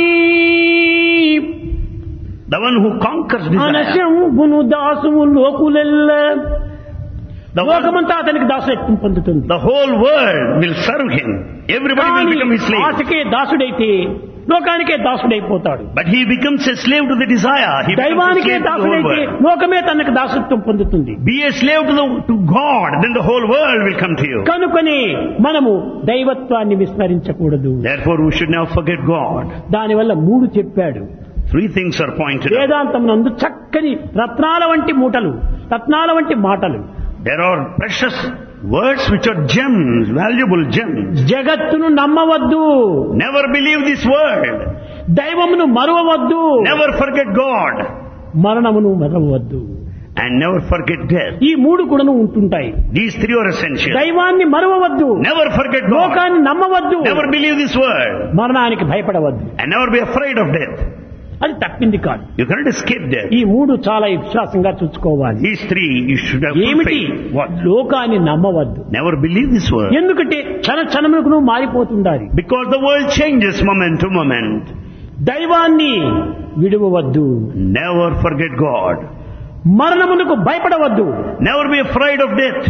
The one who conquers desire. అనశంబును దాసువు లోకులెల్ల The, one, లోకమంతా అతనికి దాసుడత్వం పొందుతుంది the whole world will serve him. Everybody will కానీ become his slave. ఆశకే దాసుడైతే లోకానికే దాసుడైపోతాడు But he becomes a slave to the desire. He becomes a దైవానికే slave to the whole దాసుడైతే world. లోకమే తనకు దాసత్వం పొందుతుంది Be a slave to, the, to God, then the whole world will come to you. కనుకొని మనము దైవత్వాన్ని విస్మరించకూడదు Therefore, we should never forget God. దానివల్ల మూడు చెప్పాడు Three things are pointed out. వేదాంతం నందు చక్కని రత్నాల వంటి మూటలు రత్నాల వంటి మాటలు There are precious words which are gems, valuable gems. జగత్తును నమ్మవద్దు Never believe this word. దైవమును మరువవద్దు Never forget God. మరణమును మరవవద్దు And never forget death. ఈ మూడు కూడాను ఉంటుంటాయి These three are essential. దైవాన్ని మరవవద్దు Never forget God. లోకాన్ని నమ్మవద్దు Never believe this word. మరణానికి భయపడవద్దు And never be afraid of death. అది తప్పింది కాదు You cannot escape death. ఈ మూడు చాలా విశ్వాసంగా చూసుకోవాలి These three you should have full ఏమిటి faith. What? లోకాన్ని నమ్మవద్దు Never believe this word. ఎందుకంటే క్షణ క్షణములకు నువ్వు మారిపోతుండాలి Because the world changes moment to moment. దైవాన్ని విడువవద్దు Never forget God. మరణమునకు భయపడవద్దు Never be afraid of death.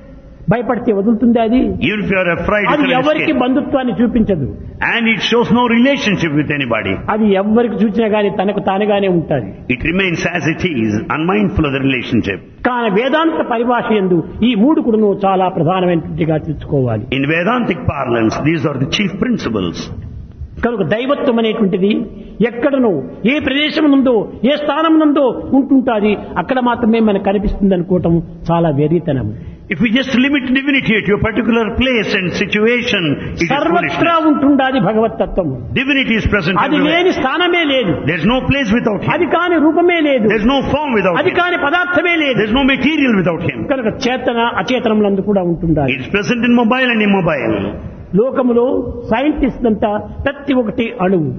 భయపడితే వదులుతుంది అది Even if you are afraid, you అది can ఎవరికి escape. బంధుత్వాన్ని చూపించదు And it shows no relationship with anybody. అది ఎవరికి చూసినా గానీ తనకు తానుగానే ఉంటుంది It remains as it is, unmindful of the relationship. కానీ వేదాంత పరిభాష ఎందు ఈ మూడు కూడా నువ్వు చాలా ప్రధానమైనటువంటిగా తెచ్చుకోవాలి In Vedantic parlance, these are the chief principles. కనుక దైవత్వం అనేటువంటిది ఎక్కడనో ఏ ప్రదేశం నుందో ఏ స్థానం నుందో ఉంటుంటాది అక్కడ మాత్రమే మనకు కనిపిస్తుంది అనుకోవటం చాలా వెర్రితనం If we just limit divinity to a particular place and situation, it is సర్వత్రా foolishness. ఉంటుండాది భగవతత్వం Divinity is present అది everywhere. లేని స్థానమే లేదు There's no place without Him. అది కాని రూపమే లేదు There's no form without అది Him. కాని పదార్థమే లేదు There's no material without Him. కనుక చేతన అచేతనములందు కూడా ఉంటుండాలి It's present in mobile and immobile. లోకములో సైంటిస్ట్ అంతా ప్రతి ఒక్కటి అణువు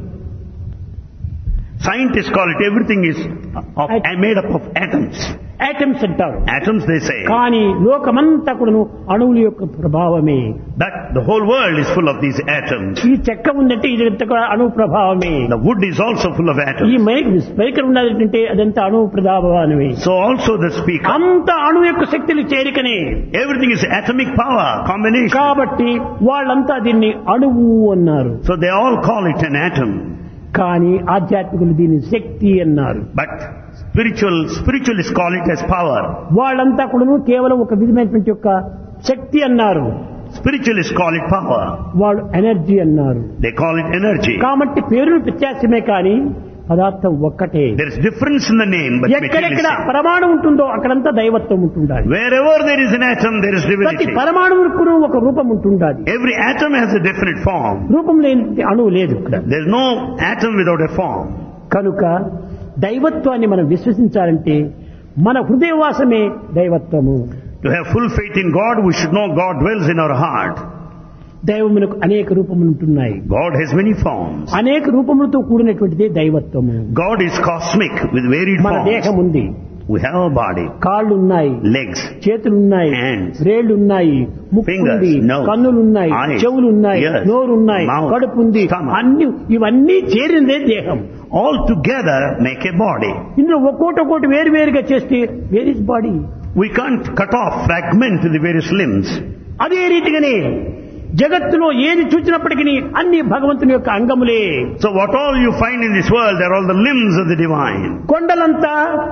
Scientists call it everything is of, made up of atoms. Atoms అంటారు Atoms, they say. కానీ లోకమంతా కూడాను అణువుల యొక్క ప్రభావమే That the whole world is full of these atoms. ఈ చెక్క ఉందంటే ఇది అంతా కూడా అణువు ప్రభావమే The wood is also full of ఈ atoms. మైక్ స్పీకర్ ఉన్నదంటే అదంతా అణువు ప్రభావమే So also the speaker. అంత అణువు యొక్క శక్తులు చేరికనే Everything is atomic power combination. కాబట్టి వాళ్ళంతా దీన్ని అణువు అన్నారు So they all call it an atom. కానీ ఆధ్యాత్మికులు దీన్ని శక్తి అన్నారు But spiritual, spiritualists call it as power. వాళ్ళంతా కూడాను కేవలం ఒక విధమైనటువంటి యొక్క శక్తి అన్నారు Spiritualists call it power. వాళ్ళు ఎనర్జీ అన్నారు They call it energy. కాబట్టి పేరులు వ్యత్యాసమే కానీ పదార్థం ఒక్కటే There is difference in the name, but ఎక్కడెక్కడ materialistic. పరమాణు ఉంటుందో అక్కడంతా దైవత్వం ఉంటుండాలి Wherever there is an atom, there is ప్రతి divinity. పరమాణువుకు ఒక రూపం ఉంటుండాలి Every atom has a definite form. రూపం లేని అణువు లేదు ఇక్కడ There is no atom without a form. కనుక దైవత్వాన్ని మనం విశ్వసించాలంటే మన హృదయవాసమే దైవత్వము To have full faith in God, we should know God dwells in our heart. దైవమునకు అనేక రూపములు ఉంటున్నాయి God has many forms. అనేక రూపములతో కూడినటువంటిదే దైవత్వము God is cosmic with varied మన forms. దేహం ఉంది We have a body, కాళ్ళు ఉన్నాయి legs, చేతులు ఉన్నాయి Hands. వేళ్లు ఉన్నాయి ముక్కు Fingers, ఉంది nose, కన్నులు ఉన్నాయి eyes, చెవులు ఉన్నాయి ears, నోరు ఉన్నాయి mouth, కడుపు ఉంది stomach. అన్ని ఇవన్నీ చేరిందే దేహం all together make a body. ఇందులో ఒక్కోటి ఒక్కోటి వేరు వేరుగా చేస్తే where is body We can't cut off, fragment the various limbs. అదే రీతిగానే జగత్తులో ఏది చూసినప్పటికీ అన్ని భగవంతుని యొక్క అంగములే So what all you find in this world, they're all the limbs of the divine. కొండలంతా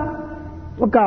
ఒక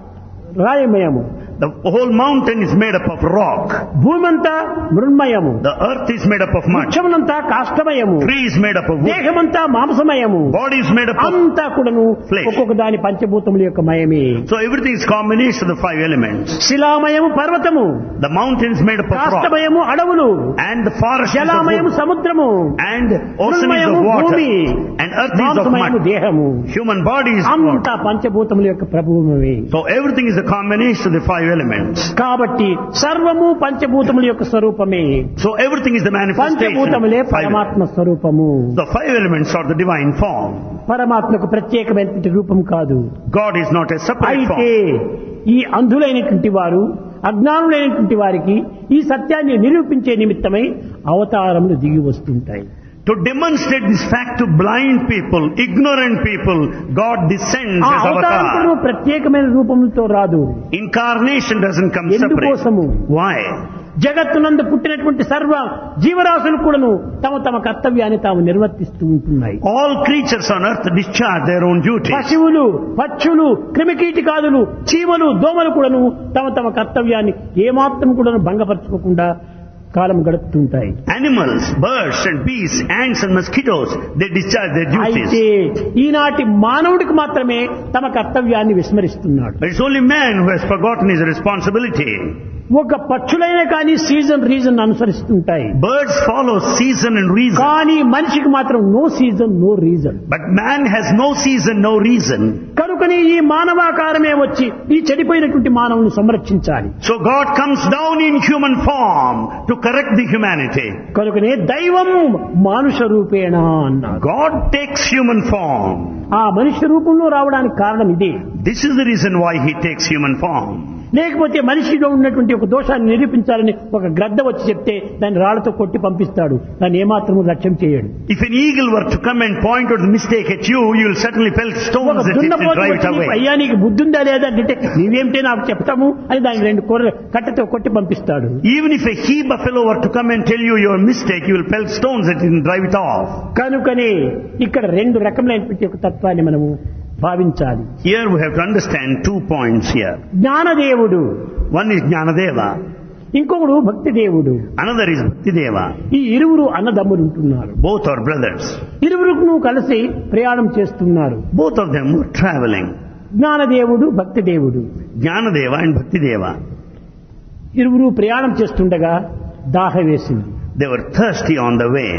రాయమయము The whole mountain is made up of rock. భూమంతా మృన్మయము The earth is made up of mud. వృక్షములంతా కాష్టమయము Tree is made up of wood. దేహమంతా మాంసమయము Body is made up of... అంతా కూడాను Flesh. ఒక్కొక్క దాని పంచభూతముల యొక్క మయమే So everything is combination of the five elements. శిలామయము పర్వతము The mountain is made up of rock. కాష్టమయము అడవులు And the forest is of జలామయము wood. సముద్రము And ocean is మృన్మయము of water. భూమి And earth is of మాంసమయము mud. దేహము Human body is అంతా water. పంచభూతముల యొక్క ప్రభుత్వమే So everything is a combination of the five elements. కాబట్టి సర్వము పంచభూతముల యొక్క స్వరూపమే So everything is the manifestation. పంచభూతములే of five పరమాత్మ స్వరూపము The five elements are the divine form. పరమాత్మకు ప్రత్యేకమైనటువంటి రూపం కాదు God is not a separate అయితే form. ఈ అంధులైనటువంటి వారు అజ్ఞానులైనటువంటి వారికి ఈ సత్యాన్ని నిరూపించే నిమిత్తమై అవతారములు దిగి వస్తుంటాయి To demonstrate this fact to blind people, ignorant people, God descends ఆ as అవతారములు avatar. ప్రత్యేకమైన రూపంతో రాదు Incarnation doesn't come separate. ఎందుకోసము Why? జగత్తునందు పుట్టినటువంటి సర్వ జీవరాశులు కూడాను తమ తమ కర్తవ్యాన్ని తాము నిర్వర్తిస్తూ ఉంటున్నాయి All creatures on earth discharge their own duties. పశువులు పక్షులు క్రిమికీటకాదులు చీమలు దోమలు కూడాను తమ తమ కర్తవ్యాన్ని ఏమాత్రం కూడాను భంగపరచుకోకుండా కాలం గడుపుతుంటాయి Animals, birds and beasts, ants and mosquitoes, they discharge their అయితే duties. ఈనాటి మానవుడికి మాత్రమే తమ కర్తవ్యాన్ని విస్మరిస్తున్నాడు But it's only man who has forgotten his responsibility. ఒక పక్షులైనా కానీ సీజన్ రీజన్ అనుసరిస్తుంటాయి Birds follow season and reason. కానీ మనిషికి మాత్రం no season no reason But man has no season, no reason. కనుకనే ఈ మానవాకారమే వచ్చి ఈ చెడిపోయినటువంటి మానవుని సంరక్షించాలి So God comes down in human form to correct the humanity. కనుకనే దైవం మానుష రూపేణ అన్నాడు God takes human form. ఆ మనుష్య రూపంలో రావడానికి కారణం ఇదే This is the reason why he takes human form. లేకపోతే మనిషిలో ఉన్నటువంటి ఒక దోషాన్ని నిరూపించాలని ఒక గ్రద్ద వచ్చి చెప్తే దాన్ని రాళ్లతో కొట్టి పంపిస్తాడు దాన్ని ఏమాత్రము లక్ష్యం చేయడు If an eagle were to come and point out the mistake at you, you will certainly pelt ఒక stones at it and దున్నపోతు drive it వచ్చి నీకు away. అయ్యా నీకు బుద్ధి ఉందా లేదా అంటే నీవేమిటే నాకు చెప్తాము అని దాన్ని రెండు కూర కట్టెతో కొట్టి పంపిస్తాడు Even if a he buffalo were to come and tell you your mistake, you will pelt stones at it and drive it off. కనుకనే ఇక్కడ రెండు రకములైనటువంటి ఒక తత్వాన్ని మనము భావించాలి Here we have to understand two points here. జ్ఞానదేవుడు One is Jnanadeva, ఇంకొకడు భక్తి దేవుడు another is Bhaktideva. ఈ ఇరువురు అన్నదమ్ములు ఉంటున్నారు Both are brothers. ఇరువురును కలిసి ప్రయాణం చేస్తున్నారు Both of them were traveling. జ్ఞానదేవుడు భక్తి దేవుడు Jnanadeva and Bhaktideva. ఇరువురు ప్రయాణం చేస్తుండగా దాహ వేసింది They were thirsty on the way.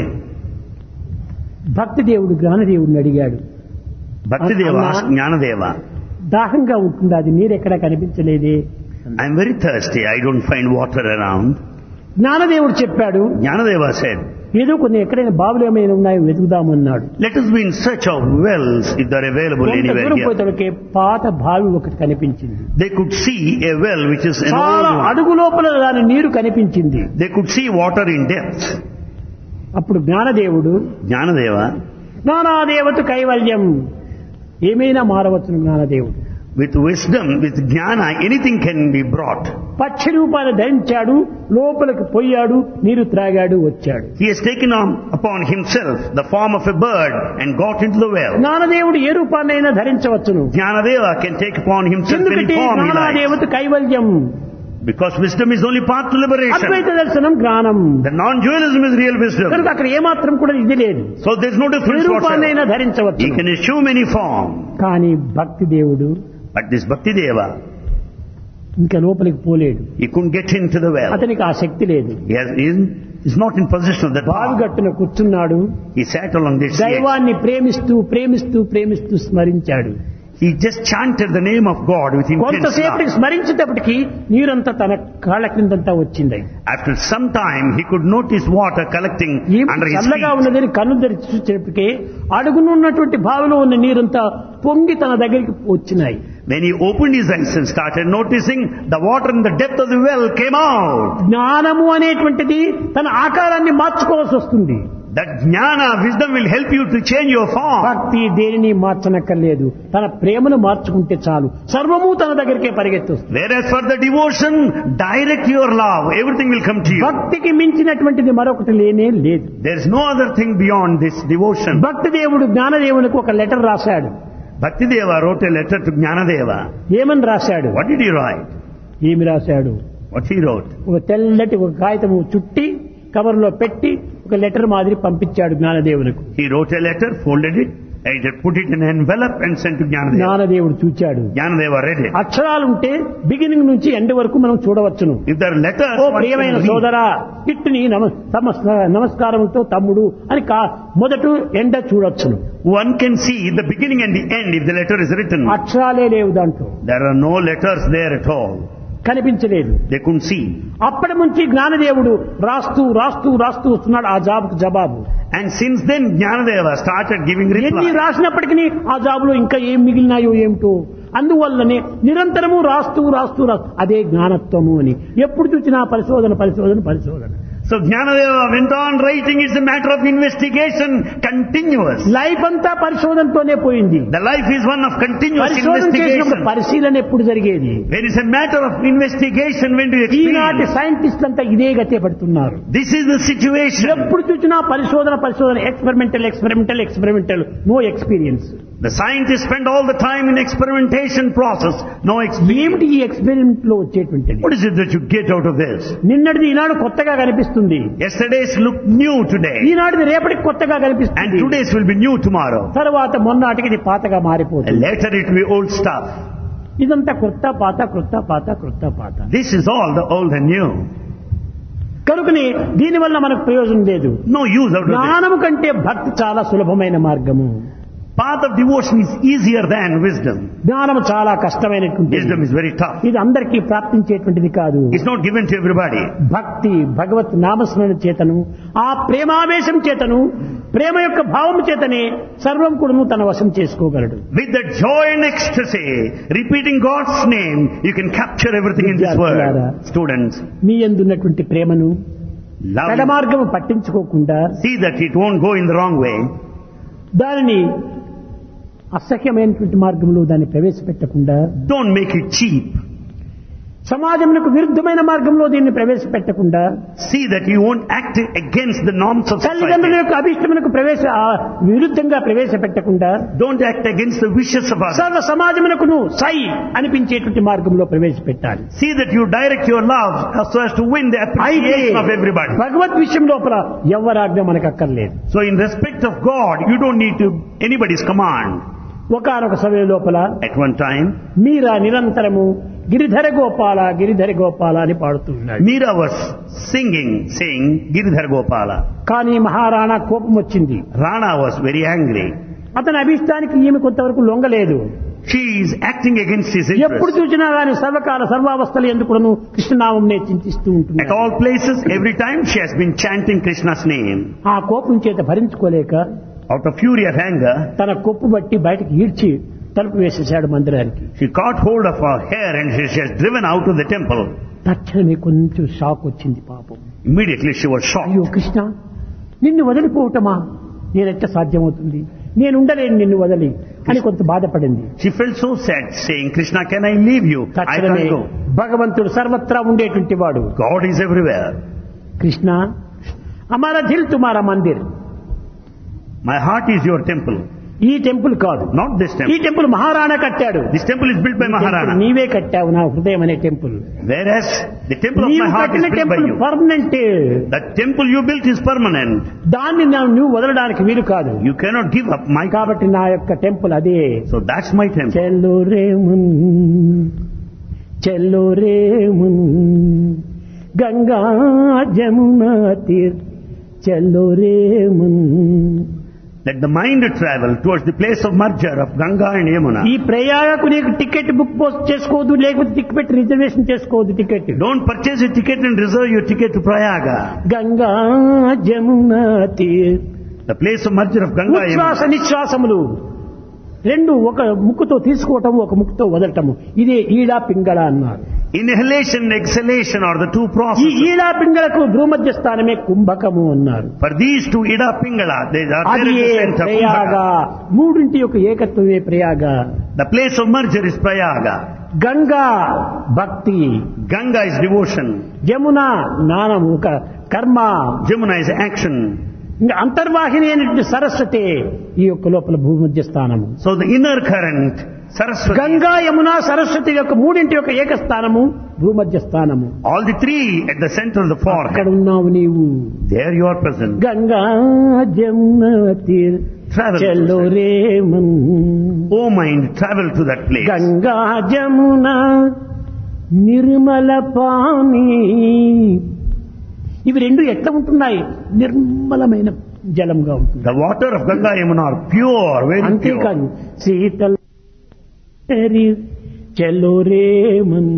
భక్తి దేవుడు జ్ఞానదేవుడిని అడిగాడు Bhaktideva Anna- asked Jnanadeva, దాహంగా ఉంటుంది అది నీరెక్కడా కనిపించలేదే I'm very thirsty. I don't find water around. జ్ఞానదేవుడు చెప్పాడు Jnanadeva said, ఏదో కొన్ని ఎక్కడైనా బావులు ఏమైనా ఉన్నాయో వెతుకుదామన్నాడు let us be in search of wells if they're available కొంత anywhere దూరం here. పోయేటప్పటికే పాత బావి ఒకటి కనిపించింది They could see a well which is an old చాలా one. అడుగు లోపల దాని నీరు కనిపించింది They could see water in depth. అప్పుడు జ్ఞానదేవుడు Jnanadeva, జ్ఞానాదేవత కైవల్యం ఏమైనా మారవచ్చును జ్ఞానదేవుడు with wisdom, with jnana, anything can be brought. పక్షి రూపాన్ని ధరించాడు లోపలికి పోయాడు నీరు త్రాగాడు వచ్చాడు He has taken on upon himself the form of a bird and got into the well. జ్ఞానదేవుడు A రూపాన్నైనా ధరించవచ్చును Jnanadeva can take upon himself any ఎందుకంటే form he likes. జ్ఞానాదేవత కైవల్యం Because wisdom is only path to Advaita liberation. దర్శనం జ్ఞానం The non-dualism is real wisdom. కనుక అక్కడ ఏమాత్రం కూడా ఇది లేదు So there's no A difference రూపాన్నైనా whatsoever. ధరించవచ్చు He can assume any form. కానీ భక్తి దేవుడు But this Bhakti Deva, ఇంకా లోపలికి పోలేడు he couldn't get into the well. అతనికి ఆ శక్తి లేదు He has, he isn't- he's not in possession of that బావి power. గట్టున కూర్చున్నాడు He sat along this edge. దైవాన్ని ప్రేమిస్తూ ప్రేమిస్తూ ప్రేమిస్తూ స్మరించాడు He just chanted the name of God with intense కొంతసేపటికి love. స్మరించేటప్పటికి నీరంతా తన కాళ్ళ క్రిందంతా వచ్చింది After some time, he could notice water collecting ఏం under his చల్లగా feet. ఉన్నదని కన్ను తెరిచి చూసేటప్పటికే అడుగునున్నటువంటి బావిలో ఉన్న నీరంతా పొంగి తన దగ్గరికి వచ్చినాయి When he opened his eyes and started noticing, the water in the depth of the well came out. జ్ఞానము అనేటువంటిది తన ఆకారాన్ని మార్చుకోవాల్సి వస్తుంది That jnana, wisdom will help you to change your form. భక్తి దేనిని మార్చనక్కర్లేదు తన ప్రేమను మార్చుకుంటే చాలు సర్వము తన దగ్గరికే పరిగెత్తొస్తుంది Whereas for the devotion, direct your love. Everything will come to you. భక్తికి మించినటువంటిది మరొకటి లేనే లేదు There is no other thing beyond this devotion. భక్తి దేవుడు జ్ఞానదేవునికి ఒక లెటర్ రాశాడు Bhaktideva wrote a letter to Jnanadeva. ఏమని రాశాడు What did he write? ఏమి రాశాడు What he wrote? ఒక తెల్లటి ఒక కాగితము చుట్టి కవర్లో పెట్టి ఒక లెటర్ మాదిరి పంపించాడు జ్ఞానదేవులకు He wrote a letter, folded it, and put it in an envelope and sent to Jnanadeva. జ్ఞానదేవుడు చూచాడు Jnanadeva read it. అక్షరాలుంటే బిగినింగ్ నుంచి ఎండ్ వరకు మనం చూడవచ్చును If there are letters, oh one can ప్రియమైన read. సోదరా ఇట్టుని నమ నమస్క- నమస్కారంతో తమ్ముడు అని కా మొదట ఎండ చూడొచ్చును One can see the beginning and the end if the letter is written. అక్షరాలే లేవు దాంట్లో There are no letters there at all. కనిపించలేదు They couldn't see. అప్పటి నుంచి జ్ఞానదేవుడు రాస్తూ రాస్తూ రాస్తూ వస్తున్నాడు ఆ జాబుకు జవాబు And since then, Jnanadeva started giving ఎన్ని reply. రాసినప్పటికీ ఆ జాబులో ఇంకా ఏం మిగిలినాయో ఏమిటో అందువల్లనే నిరంతరము రాస్తూ రాస్తూ రాస్తూ అదే జ్ఞానత్వము అని ఎప్పుడు చూసినా పరిశోధన పరిశోధన పరిశోధన So Jnanadeva went on writing. It's a matter of investigation, continuous. Life అంతా పరిశోధనతోనే పోయింది The life is one of continuous పరిశోధన చేసినప్పుడు investigation. పరిశీలన ఎప్పుడు జరిగేది There is a matter of investigation when do you ఈనాటి experience. సైంటిస్ట్ అంతా ఇదే గతే పడుతున్నారు This is the situation. ఎప్పుడు చూసినా పరిశోధన పరిశోధన experimental experimental experimental no experience The scientists spend all the time in experimentation process, no experience. ఏమిటి ఈ ఎక్స్పెరిమెంట్ లో వచ్చేటువంటిది What is it that you get out of this? నిన్నటిది ఈనాడు కొత్తగా కనిపిస్తుంది Yesterday's look new today, ఈనాటిది రేపటికి కొత్తగా and కనిపిస్తుంది today's will be new tomorrow. తర్వాత మొన్నటికి ఇది పాతగా And మారిపోతుంది later it will be old stuff. ఇదంతా క్రొత్త పాత క్రొత్త పాత క్రొత్త పాత This is all the old and new. కనుకని దీనివల్ల మనకు ప్రయోజనం లేదు No use out of this. జ్ఞానము కంటే భక్తి చాలా సులభమైన మార్గము Path of devotion is easier than wisdom. జ్ఞానము చాలా కష్టమైనటువంటి Wisdom is very tough. ఇది అందరికీ ప్రాప్తించేటువంటిది కాదు It's not given to everybody. భక్తి భగవత్ నామస్మరణ చేతను ఆ ప్రేమావేశం చేతను ప్రేమ యొక్క భావము చేతనే సర్వం కూడాను తన వశం చేసుకోగలడు With the joy and ecstasy, repeating God's name, you can capture everything in this world. Students, మీ ఎందున్నటువంటి ప్రేమను love. పెడమార్గము పట్టించుకోకుండా See that it won't go in the wrong way. దానిని అసహ్యమైనటువంటి మార్గంలో దాన్ని ప్రవేశపెట్టకుండా Don't make it cheap. సమాజమునకు విరుద్ధమైన మార్గంలో దీన్ని ప్రవేశపెట్టకుండా See that you won't act against the norms of తల్లిదండ్రుల society. యొక్క అభిష్టమునకు ప్రవేశ ఆ, విరుద్ధంగా ప్రవేశపెట్టకుండా Don't act against the wishes of others. సర్వ సమాజమునకును సై అనిపించేటువంటి మార్గంలో ప్రవేశపెట్టాలి See that you direct your love so as to win the అయితే appreciation of everybody. భగవద్ విషయం లోపల ఎవరాజ్ఞ మనకు అక్కర్లేదు So in respect of God, you don't need to anybody's command. ఒకనొక సమయం లోపల At one time, మీరా నిరంతరము గిరిధర గోపాల గిరిధర గోపాల అని పాడుతూ ఉన్నాడు Meera was singing, saying, Giridhar Gopala. కానీ మహారాణా కోపం వచ్చింది Rana was very angry. అతని అభిష్టానికి ఈమె కొంతవరకు లొంగలేదు She is acting against his ఎప్పుడు interest. చూసినా గాని సర్వకాల సర్వావస్థలు ఎందుకును కృష్ణనామంనే చింతిస్తూ At ఉంటుంది all places, every time, she has been chanting Krishna's name. ఆ కోపం చేత భరించుకోలేక Out of fury of anger, తన కొప్పు బట్టి బయటకు ఈడ్చి తలుపు వేసేశాడు మందిరానికి she caught hold of her hair and she, she has driven out of the temple. తక్షణమే కొంచెం షాక్ వచ్చింది పాపం Immediately she was shocked. అయ్యో కృష్ణ నిన్ను వదిలిపోవటమా నేనెట్ట సాధ్యమవుతుంది నేను ఉండలేను నిన్ను వదిలి అని కొంత బాధపడింది She felt so sad, saying, Krishna, can I leave you? I తక్షణమే can't go. భగవంతుడు సర్వత్రా ఉండేటువంటి వాడు God is everywhere. కృష్ణ అమారా దిల్ తుమారా మందిర్ My heart is your temple, ఈ టెంపుల్ కాదు not this ఈ temple. టెంపుల్ మహారాణా కట్టాడు This temple is built by ఈ టెంపుల్ Maharana. నీవే కట్టావు నా హృదయం అనే temple Whereas the temple of నీవు my heart is కట్టిన built by temple you. Permanent The temple you built is permanent. దాన్ని నా- నువ్వు వదలడానికి వీలు కాదు You cannot give up my కాబట్టి నా యొక్క టెంపుల్ అదే So that's my temple. చెల్లు రేమున్ చెల్లు రేమున్ గంగా జమునా తీర్ చెల్లు రేమున్ Let the mind travel towards the place of merger of Ganga and Yamuna. ఈ ప్రయాగకు నీకు టికెట్ బుక్ పోస్ట్ చేసుకోవద్దు లేకపోతే టికెట్ రిజర్వేషన్ చేసుకోవద్దు ticket Don't purchase a ticket and reserve your ticket to Prayaga. Ganga Jamuna తీర్ The place of merger of Ganga and ఉచ్ఛ్వాస Yamuna. నిశ్వాసములు రెండు ఒక ముక్కుతో తీసుకోవటం ఒక ముక్కుతో వదలటము ఇదే ఈడా పింగళ అన్నారు Inhalation and exhalation are the two ఈ processes. ఈడా పింగళకు భూమధ్య స్థానమే కుంభకము అన్నారు For these two, Ida Pingala, they are there అది at the center. Prayag Kumbhaka. మూడింటి యొక్క ఏకత్వమే Prayag The place of merger is Prayaga. Ganga భక్తి Ganga is devotion. యమున జ్ఞానము ఒక కర్మ Jamuna is action. ఇంకా అంతర్వాహిని అయినటువంటి సరస్వతి ఈ యొక్క లోపల భూమధ్య స్థానము So the inner current, Saraswati, Ganga Yamuna Saraswati యొక్క మూడింటి యొక్క ఏకస్థానము భూమధ్య స్థానము all the three at the center of the అక్కడ forehead. ఉన్నావు నీవు There you are present. Ganga Jamuna తీర్ Travel. చెల్లో రేమన్ Oh mind, travel to that place. Ganga Jamuna Nirmala pani ఇవి రెండు ఎట్లా ఉంటున్నాయి నిర్మలమైన జలంగా ఉంటుంది The water of Ganga Yamuna are pure, very pure. అంతేకాదు శీతల్ చెల్లో రేమన్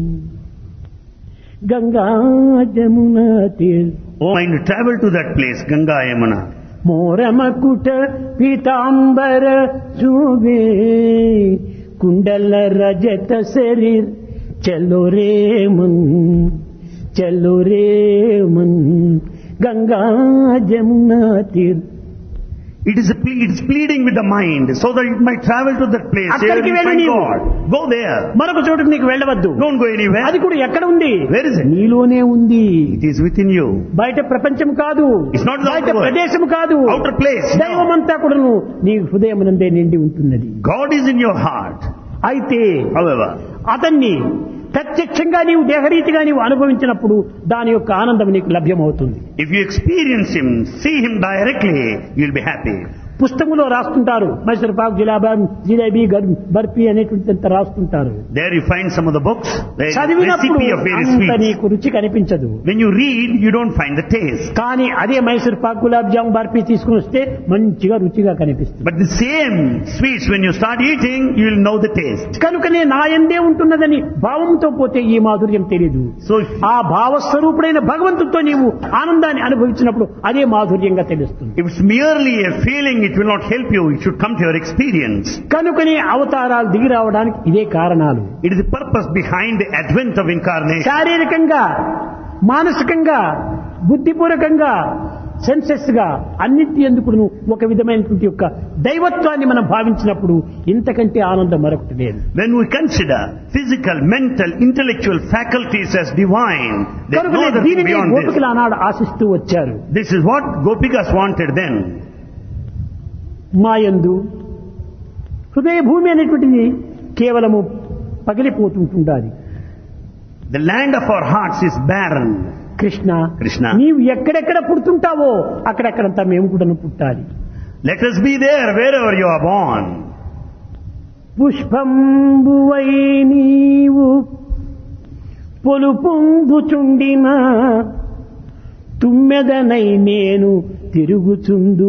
Ganga Jamuna తీర్ Oh mind, travel to that place, Ganga Yamuna. మోరమకుట పీతాంబర శోభే కుండల రజత శరీర్ చలో రేమన్ చలో రేమన్ Ganga Jamuna తీర్ It is, a ple- it is pleading with the mind so that it might travel to that place. There అక్కడికి you వెళ్ళు find నీవు. God. Go there. మరొక చోటుకు నీకు వెళ్ళవద్దు Don't go anywhere. అది కూడా ఎక్కడ ఉంది Where is it? నీలోనే ఉంది It is within you. బయట ప్రపంచం కాదు It's not the బయట outer world. ప్రదేశం కాదు Outer place. దైవం అంతా కూడాను నీ హృదయమునందే నిండి ఉంటున్నది God is in your heart. అయితే However, అతన్ని ప్రత్యక్షంగా నీవు దేహరీతిగా నీవు అనుభవించినప్పుడు దాని యొక్క ఆనందం నీకు లభ్యమవుతుంది if you experience Him, see Him directly, you'll be happy. పుస్తకంలో రాస్తుంటారు మైసూర్ పాక్ జిలాబా జిలేబీ గర్ బర్ఫీ అనేటువంటి అంత రాస్తుంటారు There you find some of the books, the చదివినప్పుడు recipe of various అంత sweets. నీకు రుచి కనిపించదు When you read, you don't find the taste. కానీ అదే మైసూర్ పాక్ గులాబ్ జామ్ బర్ఫీ తీసుకుని వస్తే మంచిగా రుచిగా కనిపిస్తుంది But the same sweets, when you start eating, you will know the taste. కనుకనే నా ఎందే ఉంటున్నదని భావంతో పోతే ఈ మాధుర్యం తెలియదు So, ఆ భావస్వరూపుడైన భగవంతుడితో నీవు ఆనందాన్ని అనుభవించినప్పుడు అదే మాధుర్యంగా తెలుస్తుంది if it's merely a feeling, it will not help you. It should come to your experience. కనుకనే అవతారాలు దిగి రావడానికి ఇదే కారణాలు It is the purpose behind the advent of incarnation. శారీరకంగా మానసికంగా బుద్ధిపూర్వకంగా సెన్సెస్ గా అన్నింటి ఎందుకు ఒక విధమైనటువంటి యొక్క దైవత్వాన్ని మనం భావించినప్పుడు ఇంతకంటే ఆనందం మరొకటి లేదు When we consider physical, mental, intellectual faculties as divine, there's no కనుక other thing దీనిని beyond this. గోపికలు ఆనాడు ఆశిస్తూ వచ్చారు This is what Gopikas wanted then. మాయందు హృదయ భూమి అనేటువంటిది కేవలము పగిలిపోతుంటుండాలి The land of our hearts is barren. Krishna Krishna. నీవు ఎక్కడెక్కడ పుడుతుంటావో అక్కడెక్కడంతా మేము కూడా పుట్టాలి Let us be there wherever you are born. పుష్పంబువై నీవు పొలుపొందుచుండిన తుమ్మెదనై నేను తిరుగుచుందు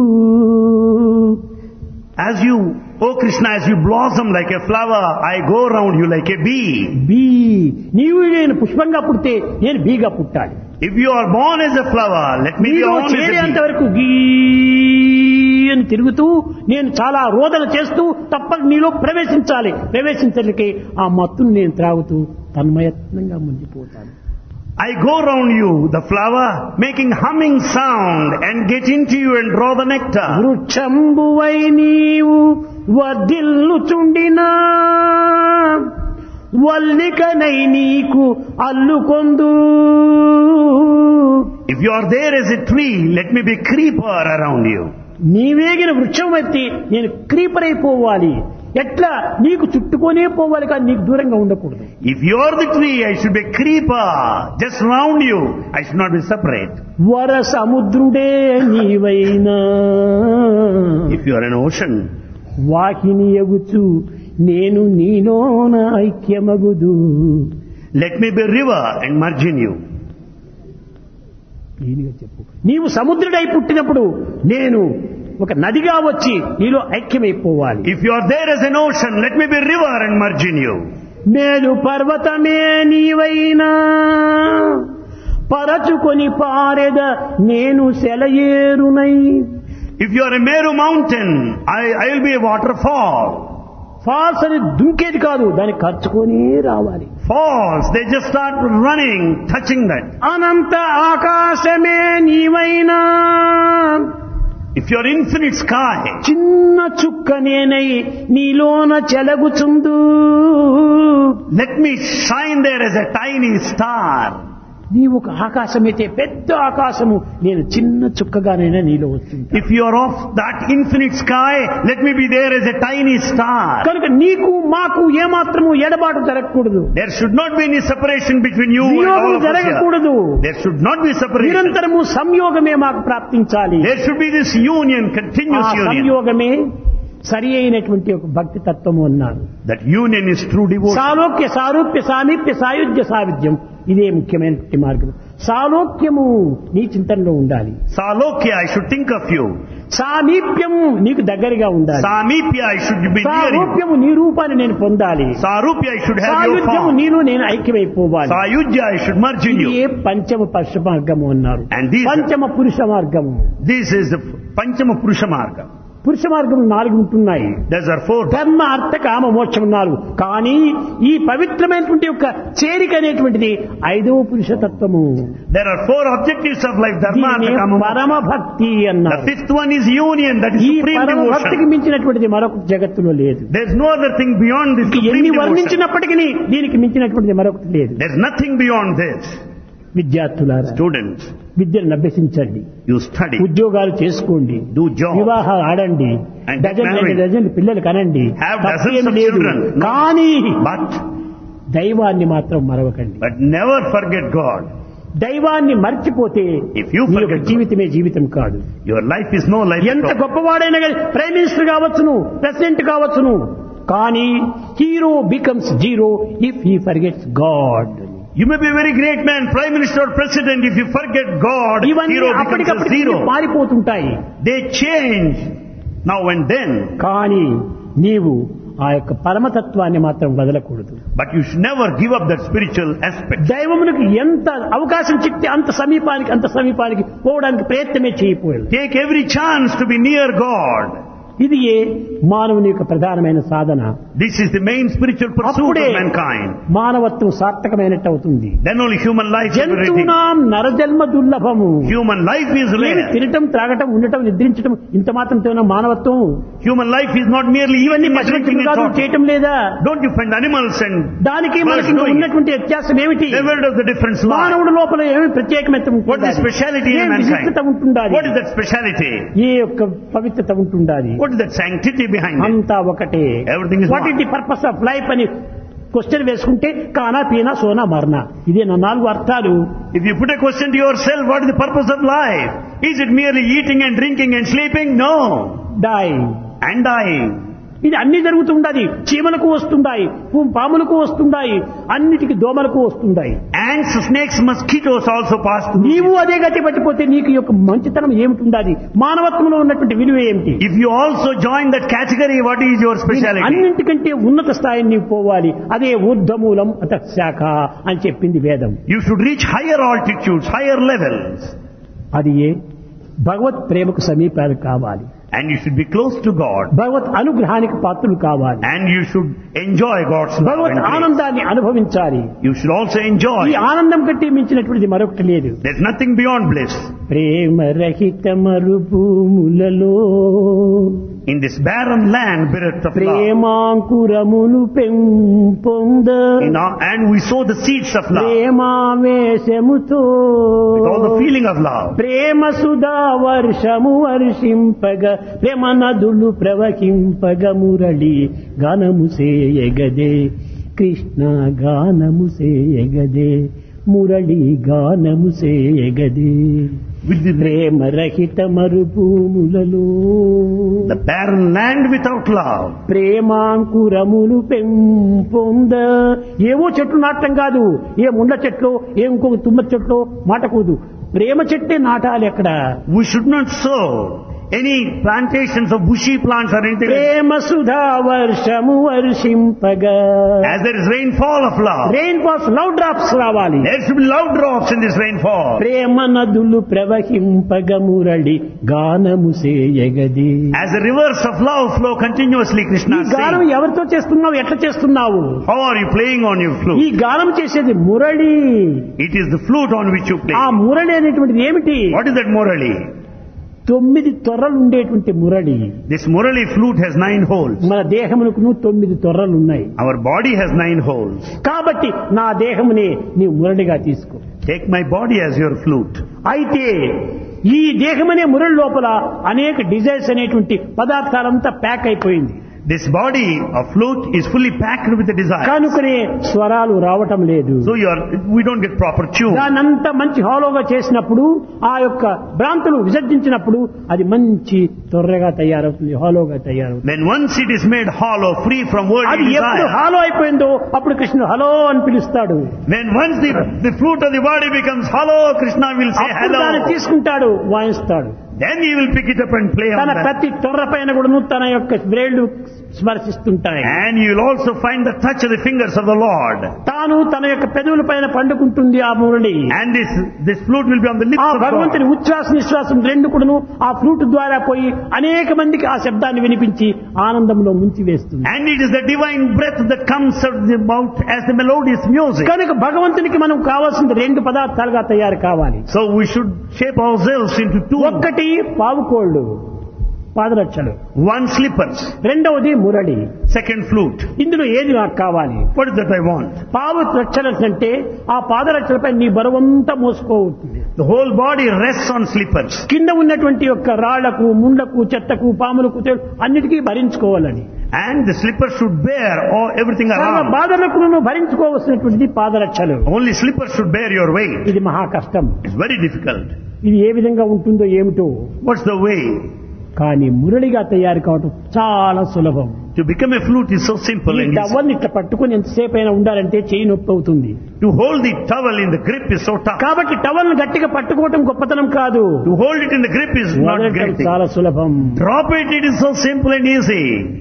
As you, oh Krishna, as you blossom like a flower, I go around you like a bee. Bee నీవు నేను పుష్పంగా పుడితే నేను బీగా పుట్టాలి If you are born as a flower, let me be నీలో born as చేరేంత a bee. వరకు గీ అని తిరుగుతూ నేను చాలా రోదన చేస్తూ తప్పక నీలో ప్రవేశించాలి ప్రవేశించడానికి ఆ మత్తును నేను త్రాగుతూ తన్మయత్నంగా ముందుపోతాను I go around you, the flower, making humming sound and get into you and draw the nectar. వృక్షంబువై నీవు వర్ధిల్లుచుండినా వల్లికనై నీకు అల్లుకొందు If you are there as a tree, let me be creeper around you. నీవేగిన వృక్షం ఎత్తి నేను క్రీపర్ అయిపోవాలి ఎట్లా నీకు చుట్టుకొనే పోవాలి కానీ నీకు దూరంగా ఉండకూడదు If you are the tree, I should be creeper, just round you. I should not be separate. వర సముద్రుడే నీవైనా If you are an ocean, వాహిని ఎగుచు నేను నీలోన ఐక్యమగుదు let me be river and merge in you. క్లీన్గా చెప్పు నీవు సముద్రుడై పుట్టినప్పుడు నేను ఒక నదిగా వచ్చి నీలో ఐక్యమైపోవాలి If you are there as an ocean, let me be river and merge in you. మేలు పర్వతమే నీవైనా పరచుకొని పారెద నేను సెలయేరునై If you are a Meru mountain, I, I will be a waterfall. Falls అని దుంకేది కాదు దాన్ని ఖర్చుకొని రావాలి Falls, they just start running, touching that. అనంత ఆకాశమే నీవైనా If you are infinite sky, చిన్న చుక్క నేనై నీలోన చెలగుచుందు let me shine there as a tiny star. నీ ఒక ఆకాశమైతే పెద్ద ఆకాశము నేను చిన్న చుక్కగానైనా నీలో వస్తుంది If you are of that infinite sky, let me be there as a tiny star. కనుక నీకు మాకు ఏమాత్రము ఎడబాటు జరగకూడదు There should not be any separation between you and వియోగం all of us here. జరగకూడదు There should not be separation. నిరంతరము సంయోగమే మాకు ప్రాప్తించాలి There should be this union, ఆ continuous union. సంయోగమే సరి అయినటువంటి ఒక భక్తి తత్వము అన్నారు That union is true devotion. సాలోక్య సారూప్య సామీప్య సాయుధ్య సావిధ్యం ఇదే ముఖ్యమైనటువంటి మార్గం సాలోక్యము నీ చింతనలో ఉండాలి Salokya, I should think of you. సామీప్యము నీకు దగ్గరగా ఉండాలి Samipya, I should be near you. సారూప్యము నీ రూపాన్ని నేను పొందాలి Sarupya, I should have your సాయుధ్యము form. నీలో నేను ఐక్యమైపోవాలి Sayujya, I should merge in ఇది you. పంచమ పురుష మార్గము అన్నారు And these- పంచమ పురుష మార్గము This is the Panchama Purusha Marga. పురుష మార్గం నాలుగు ఉంటున్నాయి Those are four. ధర్మ అర్థ కామ మోక్షం నాలుగు కానీ ఈ పవిత్రమైనటువంటి యొక్క చేరిక అనేటువంటిది ఐదవ పురుష తత్వము There are four objectives of life. Dharma, దీనిని Artha, Kama, Moksha. పరమ భక్తి The అన్నారు fifth one is union, that is ఈ supreme పరమ భక్తికి devotion. మించినటువంటిది మరొక జగత్తులో లేదు There's no other thing beyond this ఎన్ని supreme devotion. వర్ణించినప్పటికీ దీనికి మించినటువంటిది మరొకటి లేదు There's nothing beyond this. విద్యార్థులారా Students, విద్యను అభ్యసించండి you study, ఉద్యోగాలు చేసుకోండి do job, వివాహాలు ఆడండి And get డజన్ married. రెండు డజన్ పిల్లలు కనండి Have తప్పేమీ dozens of లేదు children. No. కానీ but, దైవాన్ని మాత్రం మరవకండి but never forget God. దైవాన్ని మర్చిపోతే If you నీ యొక్క forget God. జీవితమే జీవితం కాదు Your life is no life at ఎంత all. గొప్పవాడైనా కానీ ప్రైమ్ మినిస్టర్ కావచ్చును ప్రెసిడెంట్ కావచ్చును కానీ hero becomes zero if he forgets God You may be a very great man, prime minister or president, if you forget God, ఇవన్నీ hero becomes a అప్పటికప్పటికి zero. మారిపోతుంటాయి They change now and then, కానీ నీవు ఆ యొక్క పరమతత్వాన్ని మాత్రం వదలకూడదు but you should never give up that spiritual aspect. దైవమునకు ఎంత అవకాశం చిక్తే అంత సమీపానికి అంత సమీపానికి పోవడానికి ప్రయత్నమే చేయకపోయాడు Take every chance to be near God. ఇది ఏ మానవుని యొక్క ప్రధానమైన సాధన This is the main spiritual pursuit అప్పుడే of mankind. మానవత్వం సార్థకమైనట్టు అవుతుంది Then only human life is everything. జంతువునాం నరజన్మ దుర్లభము Human life is ఏమి rare. తినటం త్రాగటం ఉండటం నిద్రించటం ఇంత మాత్రం మానవత్వం Human life is not merely ఇవన్నీ eating and పశువులు drinking and కాదు talking. చేయటం లేదా Don't you find animals and దానికి birds మనకి ఇంకా doing it? ఉన్నటువంటి వ్యత్యాసం ఏమిటి Then where does the difference lie? మానవుడి లోపల ఏమి ప్రత్యేకమైన What is the speciality in ఏం mankind? విశిష్టత ఉంటుండాలి What is that speciality? ఏ యొక్క పవిత్రత ఉంటుండాలి What is that sanctity behind it? అంతా ఒకటే Everything is what one. Is the purpose of life అని క్వశ్చన్ వేసుకుంటే కానా పీనా సోనా మర్నా ఇదే నా నాలుగు అర్థాలు If you put a question to yourself, what is the purpose of life? Is it merely eating and drinking and sleeping? No. Die And dying. ఇది అన్ని జరుగుతుండాలి చీమలకు వస్తుండాయి పూ- పాములకు వస్తుండాయి అన్నిటికి దోమలకు వస్తుండాయి Ants, snakes, mosquitoes also pass through. నీవు అదే గతి పట్టిపోతే నీకు యొక్క మంచితనం ఏమిటి ఉండాలి మానవత్వంలో ఉన్నటువంటి విలువ ఏమిటి If you also join that category, what is your speciality? అన్నింటికంటే ఉన్నత స్థాయిని నీవు పోవాలి అదే ఊర్ధమూలం అత శాఖ అని చెప్పింది వేదం You should reach higher altitudes, higher levels. అది ఏ భగవత్ ప్రేమకు సమీపాలు కావాలి And you should be close to God. భగవత్ అనుగ్రహానికి పాత్రలు కావాలి And you should enjoy God's love Bhagwat and grace. ఆనందాన్ని అనుభవించాలి You should also enjoy. ఈ ఆనందం కంటే మించినటువంటిది మరొకటి లేదు There's nothing beyond bliss. ప్రేమ రహిత మరుభూములలో In this barren land, bereft of love. ప్రేమాంకురమును పెంపొంద In our, and we sow the seeds of love. ప్రేమావేశముతో With all the feeling of love. ప్రేమ సుధా వర్షము వర్షింపగ ప్రేమ నదులు ప్రవహింపగ మురళి గానము సేయగదే కృష్ణ గానము సేయగదే మురళి గానము సేయగదే With the, ప్రేమ రహిత మరుభూములలో the barren land without love. ప్రేమాంకురములు పెంపొంద ఏవో చెట్లు నాటం కాదు ఏ ముండ్ల చెట్లు ఏ ఇంకొక తుమ్మ చెట్లు మాటకూదు ప్రేమ చెట్టే నాటాలి అక్కడ We should not sow any plantations of bushy plants or anything. like ప్రేమ సుధా వర్షము వర్షింపగా As there is rainfall of love, rain falls love drops రావాలి there should be love drops in this rainfall. ప్రేమ నదులు ప్రవహింపగ మురళి గానము సేయగది As the rivers of love flow continuously, ఈ Krishna గానం sings. ఎవరితో చేస్తున్నావు ఎట్లా చేస్తున్నావు How are you playing on your ఈ flute? గానం చేసేది Murali It is the flute on which you play. ఆ మురళి అనేటువంటిది ఏమిటి What is that Murali? తొమ్మిది తొర్రలు ఉండేటువంటి Murali This Murali flute has nine holes. మన దేహమునకు తొమ్మిది తొర్రలు ఉన్నాయి Our body has nine holes. కాబట్టి నా దేహముని నీవు మురళిగా తీసుకో Take my body as your flute. అయితే ఈ దేహమనే మురళి లోపల అనేక డిజైర్స్ అనేటువంటి పదార్థాలంతా ప్యాక్ అయిపోయింది This body of flute is fully packed with the desire. కనుకనే స్వరాలు రావటం లేదు So you are, we don't get proper tune. దానంతా మంచి హాలోగా చేసినప్పుడు ఆ యొక్క భ్రాంతులు విసర్జించినప్పుడు అది మంచి తొర్రగా తయారవుతుంది హాలోగా తయారవుతుంది Then once it is made hollow, free from అది worldly ఎప్పుడు desire, హాలో అయిపోయిందో అప్పుడు కృష్ణుడు హలో అని పిలుస్తాడు when once the, the flute of the body becomes hollow, Krishna will say అప్పుడు దాన్ని hello. తీసుకుంటాడు వాయిస్తాడు Then he will pick it up and play on తన that. ప్రతి తొర్ర పైన కూడా తన యొక్క వ్రేళ్లు స్మర్శిస్తుంటాయి And you will also find the touch of the fingers of the Lord. తాను తన యొక్క పెదవుల పైన పండుకుంటుంది ఆ Murali And this, this flute will be on the lips ఆ of God. భగవంతుని ఉచ్ఛ్వాస నిశ్వాసం రెండు కూడాను ఆ ఫ్లూట్ ద్వారా పోయి అనేక మందికి ఆ శబ్దాన్ని వినిపించి ఆనందంలో ముంచి వేస్తుంది And it is the divine breath that comes out of the mouth as the melodious music. కనుక భగవంతునికి మనం కావాల్సింది రెండు పదార్థాలుగా తయారు కావాలి So we should shape ourselves into two. ఒక్కటి పావుకోళ్ళు పాదరక్షలు One slippers, రెండవది మురళి second flute. ఇందులో ఏది నాకు కావాలి What is that I want? పావు రక్షలు అంటే ఆ పాదరక్షలపై నీ బరువంతా మోసుకోవుతుంది The whole body rests on slippers. కింద ఉన్నటువంటి యొక్క రాళ్లకు ముండ్లకు చెత్తకు పాములకు తె- అన్నిటికీ భరించుకోవాలని And the slippers should bear all, everything సర్వ around. బాధలకు నువ్వు భరించుకోవలసినటువంటిది పాదరక్షలు Only slippers should bear your weight. ఇది మహా కష్టం It's very difficult. ఇది ఏ విధంగా ఉంటుందో ఏమిటో What's the way? కానీ మురళిగా తయారు కావటం చాలా సులభం To become a flute is so simple ఈ and easy. టవల్ని ఇట్లా పట్టుకుని ఎంతసేపు అయినా ఉండాలంటే చేయి నొప్పి అవుతుంది To hold the towel in the grip is so tough. కాబట్టి టవల్ని గట్టిగా పట్టుకోవటం గొప్పతనం కాదు To hold it in the grip is not వదలటం great. thing. చాలా సులభం Drop it, it is so simple and easy.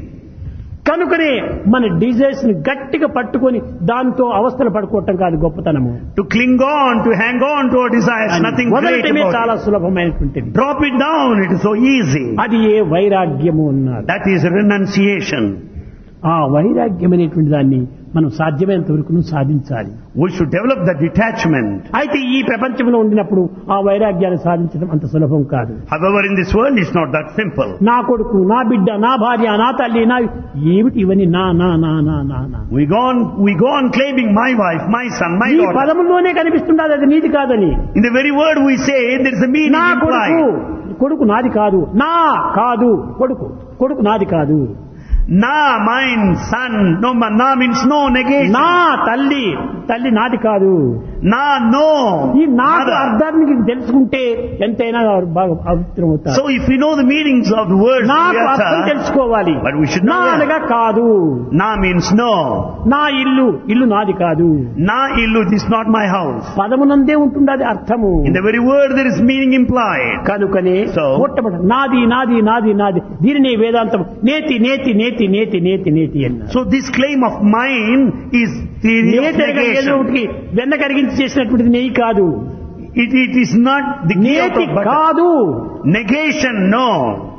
కనుకనే మన డిజైర్స్ ని గట్టిగా పట్టుకొని దాంతో అవస్థలు పడుకోవటం కాదు గొప్పతనము To cling on, to hang on to our desires, nothing great వదలటమే about చాలా it. సులభమైనటువంటిది Drop it down, it is so easy. అది ఏ వైరాగ్యము అన్నారు That is renunciation. ఆ వైరాగ్యం అనేటువంటి దాన్ని మనం సాధ్యమైనంత వరకు సాధించాలి We should develop that detachment. అయితే ఈ ప్రపంచంలో ఉండినప్పుడు ఆ వైరాగ్యాన్ని సాధించడం అంత సులభం కాదు However, in this world, it's not that simple. నా కొడుకు నా బిడ్డ నా భార్య నా తల్లి నా ఏమిటి ఇవన్నీ నా నా నా నా నా నా We go on, we go on claiming my wife, my son, my ఈ daughter. పదములోనే కనిపిస్తుండదు అది నీది కాదని In the very word we say, there is a meaning నా కొడుకు implied. కొడుకు నాది కాదు నా కాదు కొడుకు కొడుకు నాది కాదు Na, mine, son. No, ma- na means no, negation. నా తల్లి తల్లి నాది కాదు Na, no. ఈ నాకు Mother. అర్థాన్ని తెలుసుకుంటే ఎంతైనా బాగా పవిత్రం అవుతారు So if we know the meanings of the words, నాకు we అర్థం utter, తెలుసుకోవాలి but we should నా know that. అనగా కాదు Na means no. నా ఇల్లు ఇల్లు నాది కాదు Na illu, this is not my house. పదమునందే ఉంటుండది అర్థము In the very word there is meaning implied. కనుకనే So- మొట్టమొదటి నాది నాది నాది నాది దీనిని వేదాంతం నేతి నేతి నేతి నేతి నేతి నేతి అన్నారు So this claim of mine is theory of నేతి అనగా ఏదో negation. ఒకటి వెన్న కరిగించి చేసినటువంటిది నెయ్యి కాదు It, it is not the key out నేతి of butter. కాదు Negation, no.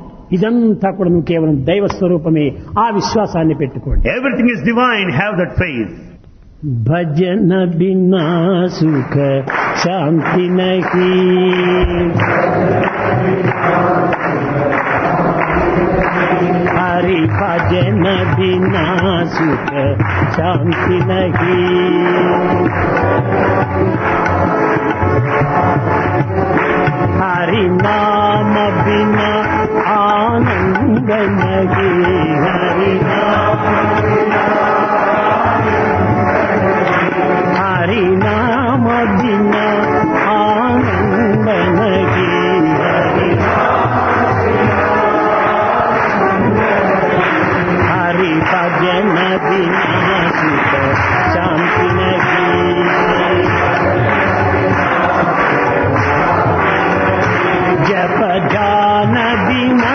ఇదంతా కూడా నువ్వు కేవలం దైవ స్వరూపమే ఆ విశ్వాసాన్ని పెట్టుకోండి Everything is divine, have that faith. భజన బినా సుఖ శాంతి నహి హరి భజన బినా సుఖ శాంతి నహి హరి నామ బినా ఆనంద నహి హరి నామ हरि नाम बिना आनंद नहीं हरि हरि भजन बिना सुख शांति नहीं जप जान बिना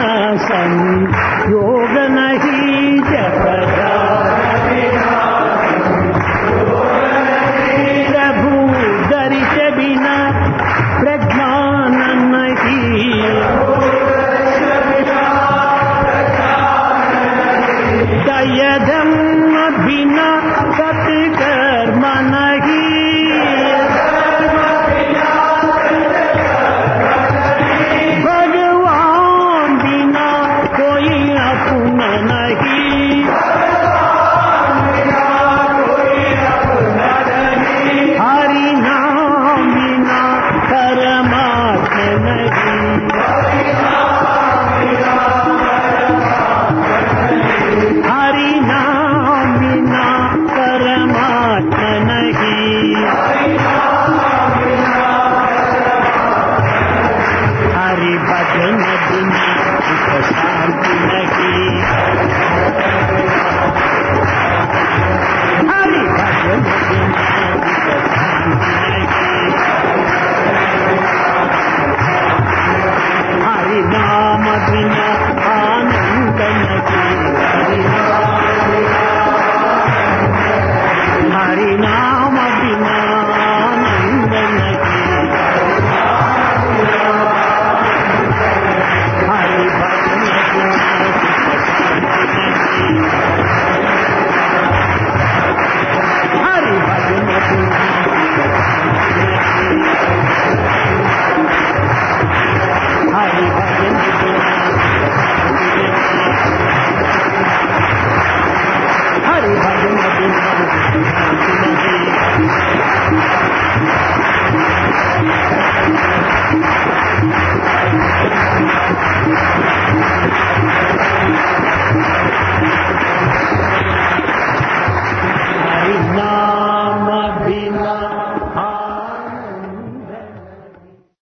भय धम्म बिना सत्कर्म नहीं